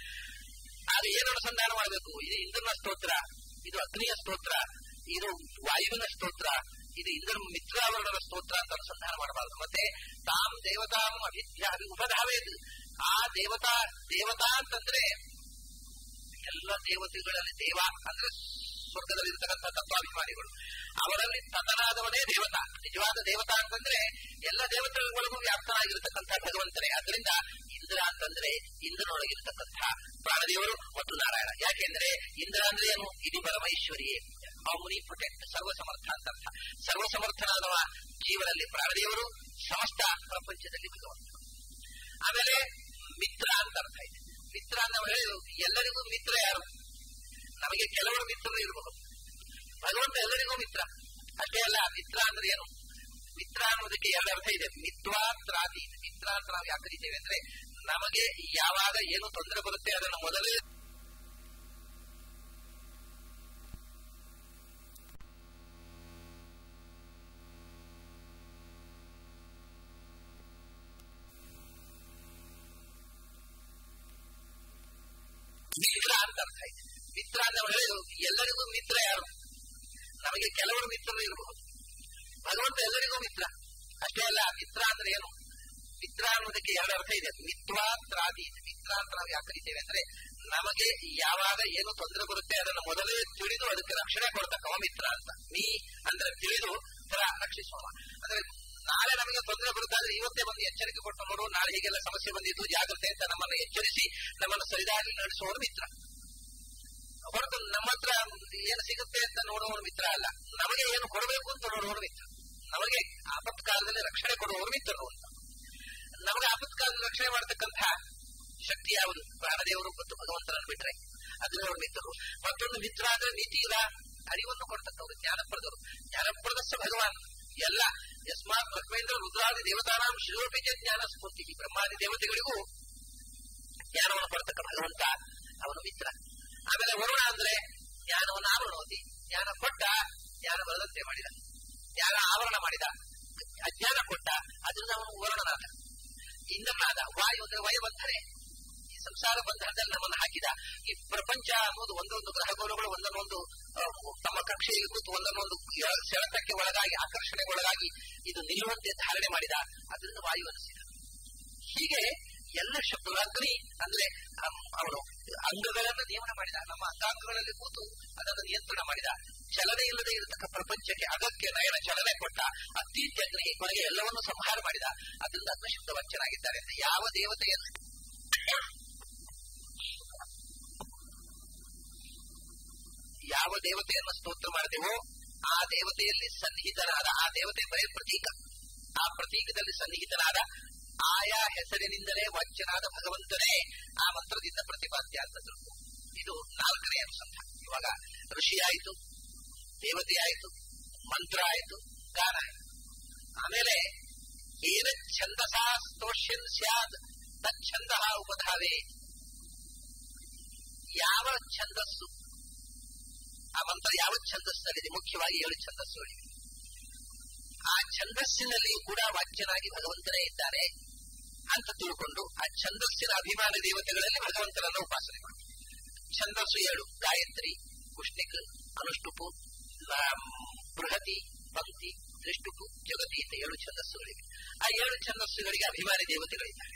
ಆಗ ಏನು ಅನುಸಂಧಾನ ಮಾಡಬೇಕು ಇದು ಇಂದ್ರನ ಸ್ತೋತ್ರ ಇದು ಅಗ್ನಿಯ ಸ್ತೋತ್ರ ಇದು ವಾಯುವಿನ ಸ್ತೋತ್ರ ಇದು ಇಂದ್ರ ಮಿತ್ರಾವರಣದ ಸ್ತೋತ್ರ ಅಂತ ಅನುಸಂಧಾನ ಮಾಡಬಾರದು ಮತ್ತೆ ತಾಮ್ ದೇವತಾಂ ಅಭಿಧ್ಯ ಉಪಧಾವೇದು ಆ ದೇವತಾ ದೇವತಾ ಅಂತಂದ್ರೆ ಎಲ್ಲ ದೇವತೆಗಳಲ್ಲಿ ದೇವ ಅಂದ್ರೆ ಸ್ವರ್ಗದಲ್ಲಿ ಇರ್ತಕ್ಕಂಥ ತತ್ವಾಭಿಮಾನಿಗಳು ಅವರಲ್ಲಿ ತತನಾದವನೇ ದೇವತಾ ನಿಜವಾದ ದೇವತಾ ಅಂತಂದ್ರೆ ಎಲ್ಲ ದೇವತೆಗಳಿಗೂ ವ್ಯಾಪ್ತನಾಗಿರ್ತಕ್ಕಂಥ ಭಗವಂತನೇ ಅದರಿಂದ ಇಂದ್ರ ಅಂತಂದ್ರೆ ಇಂದ್ರನೊಳಗಿರ್ತಕ್ಕಂಥ ಪ್ರಾಣದೇವರು ಮತ್ತು ನಾರಾಯಣ ಯಾಕೆಂದ್ರೆ ಇಂದ್ರ ಅಂದ್ರೆ ಏನು ಇದು ಪರಮೈಶ್ವರಿಯೇ ಮುನಿ ಪ್ರೊಟೆಕ್ಟ್ ಸರ್ವಸಮರ್ಥ ಅಂತ ಅರ್ಥ ಸರ್ವಸಮರ್ಥನಾದವ ಜೀವನಲ್ಲಿ ಪ್ರಾಣದೇವರು ಸಮಸ್ತ ಪ್ರಪಂಚದಲ್ಲಿ ಭಗವಂತ ಆಮೇಲೆ ಮಿತ್ರ ಅಂತ ಅರ್ಥ ಇದೆ ಮಿತ್ರ ಅಂತ ಹೇಳಿದ್ರು ಎಲ್ಲರಿಗೂ ಮಿತ್ರ ಯಾರು ನಮಗೆ ಕೆಲವರು ಮಿತ್ರರು ಇರಬಹುದು ಭಗವಂತ ಎಲ್ಲರಿಗೂ ಮಿತ್ರ ಅಷ್ಟೇ ಅಲ್ಲ ಮಿತ್ರ ಅಂದ್ರೆ ಏನು ಮಿತ್ರ ಅನ್ನೋದಕ್ಕೆ ಎರಡು ಅರ್ಥ ಇದೆ ಮಿತ್ವಾತ್ರಾದಿ ಮಿತ್ರ ಅಂತ ನಾವು ಯಾಕೆ ಕರಿತೇವೆ ಅಂದ್ರೆ ನಮಗೆ ಯಾವಾಗ ಏನು ತೊಂದರೆ ಬರುತ್ತೆ ಅದನ್ನು ಮೊದಲೇ ಮಿತ್ರ ಅಂತ ಅರ್ಥ ಇದೆ ಮಿತ್ರ ಅಂತ ನಾವು ಹೇಳಿದ್ರು ಎಲ್ಲರಿಗೂ ಮಿತ್ರ ಯಾರು ನಮಗೆ ಕೆಲವರು ಮಿತ್ರರು ಇರಬಹುದು ಭಗವಂತ ಎಲ್ಲರಿಗೂ ಮಿತ್ರ ಅಷ್ಟೇ ಅಲ್ಲ ಮಿತ್ರ ಅಂದ್ರೆ ಏನು ಮಿತ್ರ ಅನ್ನೋದಕ್ಕೆ ಎರಡು ಅರ್ಥ ಇದೆ ಮಿತ್ವಾತ್ರಾದಿ ಮಿತ್ರ ಅಂತ ನಾವು ಯಾಕೆ ಕರಿತೇವೆ ಅಂದ್ರೆ ನಮಗೆ ಯಾವಾಗ ಏನು ತೊಂದರೆ ಬರುತ್ತೆ ಅದನ್ನು ಮೊದಲೇ ತಿಳಿದು ಅದಕ್ಕೆ ರಕ್ಷಣೆ ಕೊಡ್ತಕ್ಕವ ಮಿತ್ರ ಅಂತ ನೀ ಅಂದ್ರೆ ತಿಳಿದು ತರ ರಕ್ಷಿಸುವ ಅಂದ್ರೆ ನಾಳೆ ನಮಗೆ ತೊಂದರೆ ಬರುತ್ತಾದ್ರೆ ಇವತ್ತೇ ಬಂದು ಎಚ್ಚರಿಕೆ ಕೊಟ್ಟು ನೋಡು ನಾಳೆ ಹೀಗೆಲ್ಲ ಸಮಸ್ಯೆ ಬಂದಿದ್ದು ಜಾಗ್ರತೆ ಅಂತ ನಮ್ಮನ್ನು ಎಚ್ಚರಿಸಿ ನಮ್ಮನ್ನು ಸರಿದಾರಿ ನಡೆಸುವವರು ಮಿತ್ರ ಹೊರತು ನಮ್ಮ ಹತ್ರ ಏನು ಸಿಗುತ್ತೆ ಅಂತ ನೋಡುವವರು ಮಿತ್ರ ಅಲ್ಲ ನಮಗೆ ಏನು ಕೊಡಬೇಕು ಅಂತ ನೋಡುವವರು ಮಿತ್ರ ನಮಗೆ ಆಪತ್ಕಾಲದಲ್ಲಿ ರಕ್ಷಣೆ ಕೊಡುವವರು ಮಿತ್ರರು ಅಂತ ನಮಗೆ ಆಪತ್ಕಾಲದಲ್ಲಿ ರಕ್ಷಣೆ ಮಾಡತಕ್ಕಂಥ ಶಕ್ತಿ ಯಾವುದು ಪ್ರಾಣದೇವರು ಮತ್ತು ಭಗವಂತನನ್ನು ಬಿಟ್ರೆ ಅದನ್ನ ಅವರು ಮಿತ್ರರು ಮತ್ತೊಂದು ಮಿತ್ರ ಅಂದ್ರೆ ನೀತಿಗಳ ಅರಿವನ್ನು ಕೊಡ್ತಕ್ಕವರು ಜ್ಞಾನಪ್ರದರು ಜ್ಞಾನಪ್ರದಸ್ಸ ಭಗವಾನ್ ಎಲ್ಲ ಯಸ್ಮಾತ್ ಬ್ರಹ್ಮೇಂದ್ರ ರುದ್ರಾದಿ ದೇವತಾನಾಂ ಶಿರೋಪಿಜ ಜ್ಞಾನ ಸ್ಫೂರ್ತಿ ಬ್ರಹ್ಮಾದಿ ದೇವತೆಗಳಿಗೂ ಜ್ಞಾನವನ್ನು ಕೊಡ್ತಕ್ಕ ಭಗವಂತ ಅವನು ಮಿತ್ರ ಆಮೇಲೆ ವರುಣ ಅಂದ್ರೆ ಜ್ಞಾನವನ್ನು ಆವರಣೋದಿ ಜ್ಞಾನ ಕೊಟ್ಟ ಜ್ಞಾನ ಬರದಂತೆ ಮಾಡಿದ ಜ್ಞಾನ ಆವರಣ ಮಾಡಿದ ಅಜ್ಞಾನ ಕೊಟ್ಟ ಅದರಿಂದ ಅವನು ವರುಣನಾದ ಇಂದ್ರನಾದ ವಾಯು ಅಂದ್ರೆ ವಯಬಂಧನೆ ಈ ಸಂಸಾರ ಬಂಧನದಲ್ಲಿ ನಮ್ಮನ್ನು ಹಾಕಿದ ಈ ಪ್ರಪಂಚ ಅನ್ನೋದು ಒಂದೊಂದು ಗ್ರಹಗೋಲಗಳು ಒಂದನ್ನೊಂದು ತಮ್ಮ ಕಕ್ಷೆಯಲ್ಲಿ ಕೂತು ಒಂದನ್ನೊಂದು ಸೆಳೆತಕ್ಕೆ ಒಳಗಾಗಿ ಆಕರ್ಷಣೆಗೆ ಒಳಗಾಗಿ ಇದು ನಿಲ್ಲುವಂತೆ ಧಾರಣೆ ಮಾಡಿದ ಅದರಿಂದ ವಾಯು ಅನಿಸಿದ ಹೀಗೆ ಎಲ್ಲ ಶಬ್ದಗಳು ಅಗ್ನಿ ಅಂದ್ರೆ ಅವನು ಅಂಗಗಳನ್ನು ನಿಯಮನ ಮಾಡಿದ ನಮ್ಮ ಅಂಗಾಂಗಗಳಲ್ಲಿ ಕೂತು ಅದನ್ನು ನಿಯಂತ್ರಣ ಮಾಡಿದ ಚಲನೆ ಇಲ್ಲದೆ ಇರತಕ್ಕ ಪ್ರಪಂಚಕ್ಕೆ ಅಗಕ್ಕೆ ನಯನ ಚಲನೆ ಕೊಟ್ಟ ಅಗ್ನಿ ಕೊನೆಗೆ ಎಲ್ಲವನ್ನು ಸಂಹಾರ ಮಾಡಿದ ಅದರಿಂದ ಅಗ್ನಶಬ್ದ ವಂಚನಾಗಿದ್ದಾರೆ ಅಂತ ಯಾವ ದೇವತೆಯನ್ನು ಯಾವ ದೇವತೆಯನ್ನು ಸ್ತೋತ್ರ ಮಾಡಿದೆವೋ ಆ ದೇವತೆಯಲ್ಲಿ ಸನ್ನಿಹಿತನಾದ ಆ ದೇವತೆ ಬರೀ ಪ್ರತೀಕ ಆ ಪ್ರತೀಕದಲ್ಲಿ ಸನ್ನಿಹಿತನಾದ ಆಯಾ ಹೆಸರಿನಿಂದಲೇ ವಂಚನಾದ ಭಗವಂತನೇ ಆ ಮಂತ್ರದಿಂದ ಪ್ರತಿಪಾದ್ಯ ಅಂತ ತಿಳ್ಕೊ ಇದು ನಾಲ್ಕನೇ ಅನುಸಂಧಾನ ಇವಾಗ ಋಷಿ ಆಯಿತು ದೇವತೆ ಆಯಿತು ಮಂತ್ರ ಆಯಿತು ಗಾನ ಆಯಿತು ಆಮೇಲೆ ಏನ ಛಂದಸ ಸ್ತೋಷ್ಯನ್ ಸ್ಯಾದ್ ತಚ್ಛಂದ ಉಪಧಾವೆ ಯಾವ ಛಂದಸ್ಸು ಆ ಮಂತ್ರ ಯಾವ ಛಂದಸ್ಸಲ್ಲಿದೆ ಮುಖ್ಯವಾಗಿ ಏಳು ಛಂದಸ್ಸುಗಳಿವೆ ಆ ಛಂದಸ್ಸಿನಲ್ಲಿಯೂ ಕೂಡ ವಾಚ್ಯನಾಗಿ ಭಗವಂತನೇ ಇದ್ದಾನೆ ಅಂತ ತಿಳ್ಕೊಂಡು ಆ ಛಂದಸ್ಸಿನ ಅಭಿಮಾನ ದೇವತೆಗಳಲ್ಲಿ ಭಗವಂತನನ್ನು ಉಪಾಸನೆ ಮಾಡಿ ಛಂದಸ್ಸು ಏಳು ಗಾಯತ್ರಿ ಕುಷ್ಣಿಕ್ ಅನುಷ್ಟುಪು ಬೃಹತಿ ಪಂಕ್ತಿ ತ್ರಿಷ್ಟುಪು ಜಗತಿ ಅಂತ ಏಳು ಛಂದಸ್ಸುಗಳಿವೆ ಆ ಏಳು ಛಂದಸ್ಸುಗಳಿಗೆ ಅಭಿಮಾನಿ ದೇವತೆಗಳಿದ್ದಾರೆ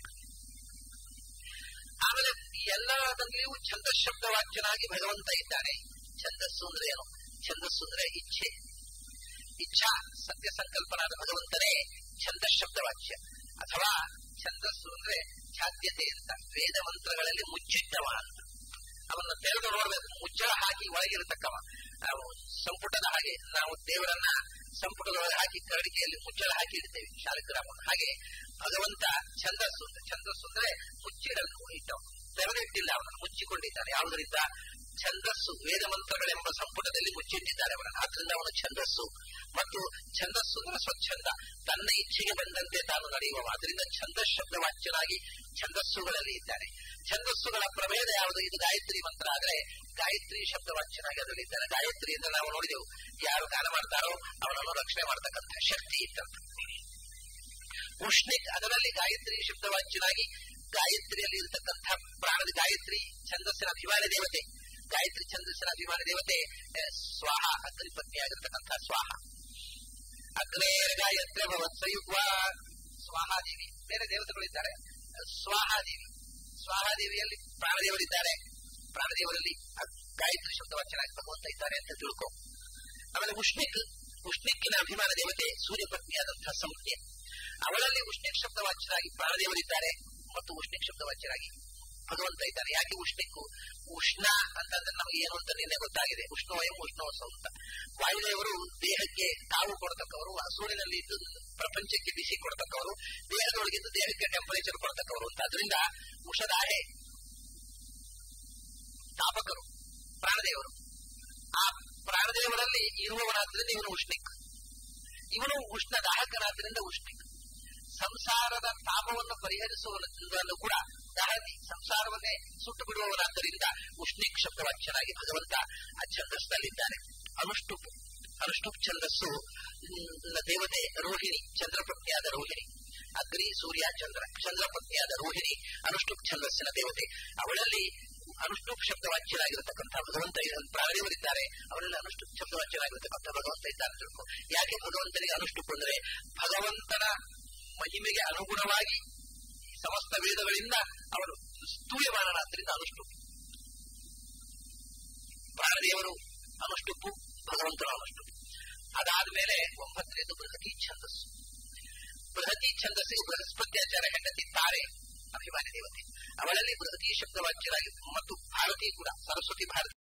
ಆಮೇಲೆ ಎಲ್ಲದರಲ್ಲಿಯೂ ಛಂದಶಬ್ದ ವಾಚ್ಯನಾಗಿ ಭಗವಂತ ಇದ್ದಾನೆ ಛಂದಸ್ಸು ಅಂದ್ರೆ ಏನು ಛಂದಸ್ಸು ಅಂದ್ರೆ ಇಚ್ಛೆ ಇಚ್ಛಾ ಸತ್ಯ ಸಂಕಲ್ಪನಾದ ಭಗವಂತನೇ ಛಂದಶಬ್ದ ವಾಚ್ಯ ಅಥವಾ ಛಂದಸ್ಸು ಅಂದ್ರೆ ಛಾದ್ಯತೆ ಅಂತ ವೇದ ಮಂತ್ರಗಳಲ್ಲಿ ಮುಚ್ಚಿಟ್ಟವ ಅಂತ ಅವನ್ನ ತೆರೆದು ನೋಡ್ಬೇಕು ಮುಚ್ಚಳ ಹಾಕಿ ಒಳಗಿರತಕ್ಕವ ಸಂಪುಟದ ಹಾಗೆ ನಾವು ದೇವರನ್ನ ಸಂಪುಟದೊಳಗೆ ಹಾಕಿ ಕರಡಿಕೆಯಲ್ಲಿ ಮುಚ್ಚಳ ಹಾಕಿ ಇಡ್ತೇವೆ ಶಾಲಗ್ರಾಮ ಹಾಗೆ ಭಗವಂತ ಛಂದಸ್ಸು ಛಂದಸ್ಸು ಅಂದ್ರೆ ಮುಚ್ಚಿಡಲು ಇಟ್ಟವ ತೆರೆದಿಟ್ಟಿಲ್ಲ ಅವನನ್ನು ಮುಚ್ಚಿಕೊಂಡಿದ್ದಾನೆ ಯಾವುದರಿಂದ ಛಂದಸ್ಸು ವೇದ ಮಂತ್ರಗಳೆಂಬ ಸಂಪುಟದಲ್ಲಿ ಮುಚ್ಚಿಟ್ಟಿದ್ದಾರೆ ಅವರನ್ನು ಆದ್ರಿಂದ ಅವನು ಛಂದಸ್ಸು ಮತ್ತು ಛಂದಸ್ಸು ಅಂದ್ರೆ ಸ್ವಚ್ಛಂದ ತನ್ನ ಇಚ್ಛೆಗೆ ಬಂದಂತೆ ತಾನು ನಡೆಯುವ ಆದ್ರಿಂದ ಛಂದಸ್ ಶಬ್ದ ವಾಚ್ಯನಾಗಿ ಛಂದಸ್ಸುಗಳಲ್ಲಿ ಇದ್ದಾನೆ ಛಂದಸ್ಸುಗಳ ಪ್ರಭೇದ ಯಾವುದು ಇದು ಗಾಯತ್ರಿ ಮಂತ್ರ ಆದ್ರೆ ಗಾಯತ್ರಿ ಶಬ್ದ ವಾಚ್ಯನಾಗಿ ಅದರಲ್ಲಿದ್ದಾರೆ ಗಾಯತ್ರಿ ಅಂತ ನಾವು ನೋಡಿದೆವು ಯಾರು ಗಾನ ಮಾಡ್ತಾರೋ ಅವನನ್ನು ರಕ್ಷಣೆ ಮಾಡತಕ್ಕಂಥ ಶಕ್ತಿ ಇದ್ದಂತ ಉಷ್ಣಿಕ್ ಅದರಲ್ಲಿ ಗಾಯತ್ರಿ ಶಬ್ದ ವಾಚ್ಯನಾಗಿ ಗಾಯತ್ರಿಯಲ್ಲಿ ಇರತಕ್ಕಂಥ ಪ್ರಾಣದ ಗಾಯತ್ರಿ ಛಂದಸ್ಸಿನ ಅಭಿಮಾನಿ ದೇವತೆ ಗಾಯತ್ರಿ ಛಂದಸ್ಸಿನ ಅಭಿಮಾನಿ ದೇವತೆ ಸ್ವಾಹ ಅಗ್ನಿಪತ್ನಿಯಾಗಿರ್ತಕ್ಕಂಥ ಸ್ವಾಹ ಅಗ್ನೇರ್ ಗಾಯತ್ರಿ ಭವತ್ ಸಂಯುಕ್ವ ಸ್ವಾಹಾದೇವಿ ಬೇರೆ ದೇವತೆಗಳಿದ್ದಾರೆ ಸ್ವಾಹಾದೇವಿ ಸ್ವಾಹಾದೇವಿಯಲ್ಲಿ ಪ್ರಾಣದೇವರಿದ್ದಾರೆ ಪ್ರಾಣದೇವರಲ್ಲಿ ಗಾಯತ್ರಿ ಶಬ್ದ ವಚನಾಗಿ ಭಗವಂತ ಇದ್ದಾರೆ ಅಂತ ತಿಳ್ಕೊ ಆಮೇಲೆ ಉಷ್ಣಿಕ್ ಉಷ್ಣಿಕ್ಕಿನ ಅಭಿಮಾನ ದೇವತೆ ಸೂರ್ಯ ಪತ್ನಿಯಾದಂತಹ ಸಂಜ್ಞೆ ಅವಳಲ್ಲಿ ಉಷ್ಣಿಕ್ ಶಬ್ದ ವಾಚ್ಯರಾಗಿ ಪ್ರಾಣದೇವರಿದ್ದಾರೆ ಮತ್ತು ಉಷ್ಣಿಕ್ ಶಬ್ದ ವಾಚ್ಯರಾಗಿ ಭಗವಂತ ಇದ್ದಾನೆ ಯಾಕೆ ಉಷ್ಣಿಕ್ಕು ಉಷ್ಣ ಅಂತಂದ್ರೆ ನಮಗೆ ಏನು ಅಂತ ನಿನ್ನೆ ಗೊತ್ತಾಗಿದೆ ಉಷ್ಣವಯಂ ಉಷ್ಣವಸ ಅಂತ ವಾಯುದೇವರು ದೇಹಕ್ಕೆ ಕಾವು ಕೊಡತಕ್ಕವರು ಹಸುವಿನಲ್ಲಿ ಇದ್ದು ಪ್ರಪಂಚಕ್ಕೆ ಬಿಸಿ ಕೊಡತಕ್ಕವರು ದೇಹದೊಳಗಿದ್ದು ದೇಹಕ್ಕೆ ಟೆಂಪರೇಚರ್ ಕೊಡತಕ್ಕವರು ಅಂತ ಅದರಿಂದ ಉಷದಾಹೆ ತಾಪಕರು ಪ್ರಾಣದೇವರು ಆ ಪ್ರಾಣದೇವರಲ್ಲಿ ಇರುವವನಾದ್ರಿಂದ ಇವನು ಉಷ್ಣಿಕ್ ಇವನು ಉಷ್ಣ ದಾಹಕನಾದ್ರಿಂದ ಉಷ್ಣಿಕ್ ಸಂಸಾರದ ತಾಪವನ್ನು ಪರಿಹರಿಸುವನು ಕೂಡ ದಹತಿ ಸಂಸಾರವನ್ನೇ ಸುಟ್ಟು ಬಿಡುವವನಾದ್ದರಿಂದ ಉಷ್ಣಿಕ್ ಶಬ್ದವಾಚ್ಯನಾಗಿ ಭಗವಂತ ಆ ಛಂದಸ್ನಲ್ಲಿದ್ದಾನೆ ಅನುಷ್ಟುಪ್ ಅನುಷ್ಟುಪ್ ಛಂದಸ್ಸು ದೇವತೆ ರೋಹಿಣಿ ಚಂದ್ರಪತ್ನಿಯಾದ ರೋಹಿಣಿ ಅಗ್ನಿ ಸೂರ್ಯ ಚಂದ್ರ ಚಂದ್ರಪತ್ನಿಯಾದ ರೋಹಿಣಿ ಅನುಷ್ಟುಪ್ ಛಂದಸ್ಸಿನ ದೇವತೆ ಅವಳಲ್ಲಿ ಅನುಷ್ಠುಪ್ ಶಬ್ದವಾಚ್ಯರಾಗಿರತಕ್ಕಂಥ ಭಗವಂತ ಪ್ರಾಣದೇವರಿದ್ದಾರೆ ಅವರೆಲ್ಲ ಅನುಷ್ಠುಪ್ ಶಬ್ದವಾಚ್ಯರಾಗಿರತಕ್ಕಂಥ ಭಗವಂತ ಇದ್ದಾರೆ ತಿಳ್ಕೊ ಯಾಕೆ ಭಗವಂತನಿಗೆ ಅನುಷ್ಠುಪ್ ಅಂದ್ರೆ ಭಗವಂತನ ಮಹಿಮೆಗೆ ಅನುಗುಣವಾಗಿ ಸಮಸ್ತ ವೇದಗಳಿಂದ ಅವನು ಸ್ತೂಯಮಾನನಾದ್ರಿಂದ ಅನುಷ್ಠುಪ್ ಪ್ರಾಣದೇವರು ಅನುಷ್ಠುಪ್ಪು ಭಗವಂತನ ಅನುಷ್ಠುಪ್ ಅದಾದ್ಮೇಲೆ ಒಂಬತ್ತನೇದು ಬೃಹತಿ ಛಂದಸ್ಸು ಬೃಹತಿ ಛಂದಸ್ಸಿಗೆ ಬೃಹಸ್ಪತ್ಯಾಚಾರ ಹೆಂಡತಿ ತಾರೆ ಅಭಿಮಾನಿ ದೇವತೆ ಅವಳಲ್ಲಿ ಬೃಹತಿ ಶಬ್ದವಾಚ್ಯರಾಗಿ ಮತ್ತು ಭಾರತಿ ಕೂಡ ಸರಸ್ವತಿ ಭಾರತಿ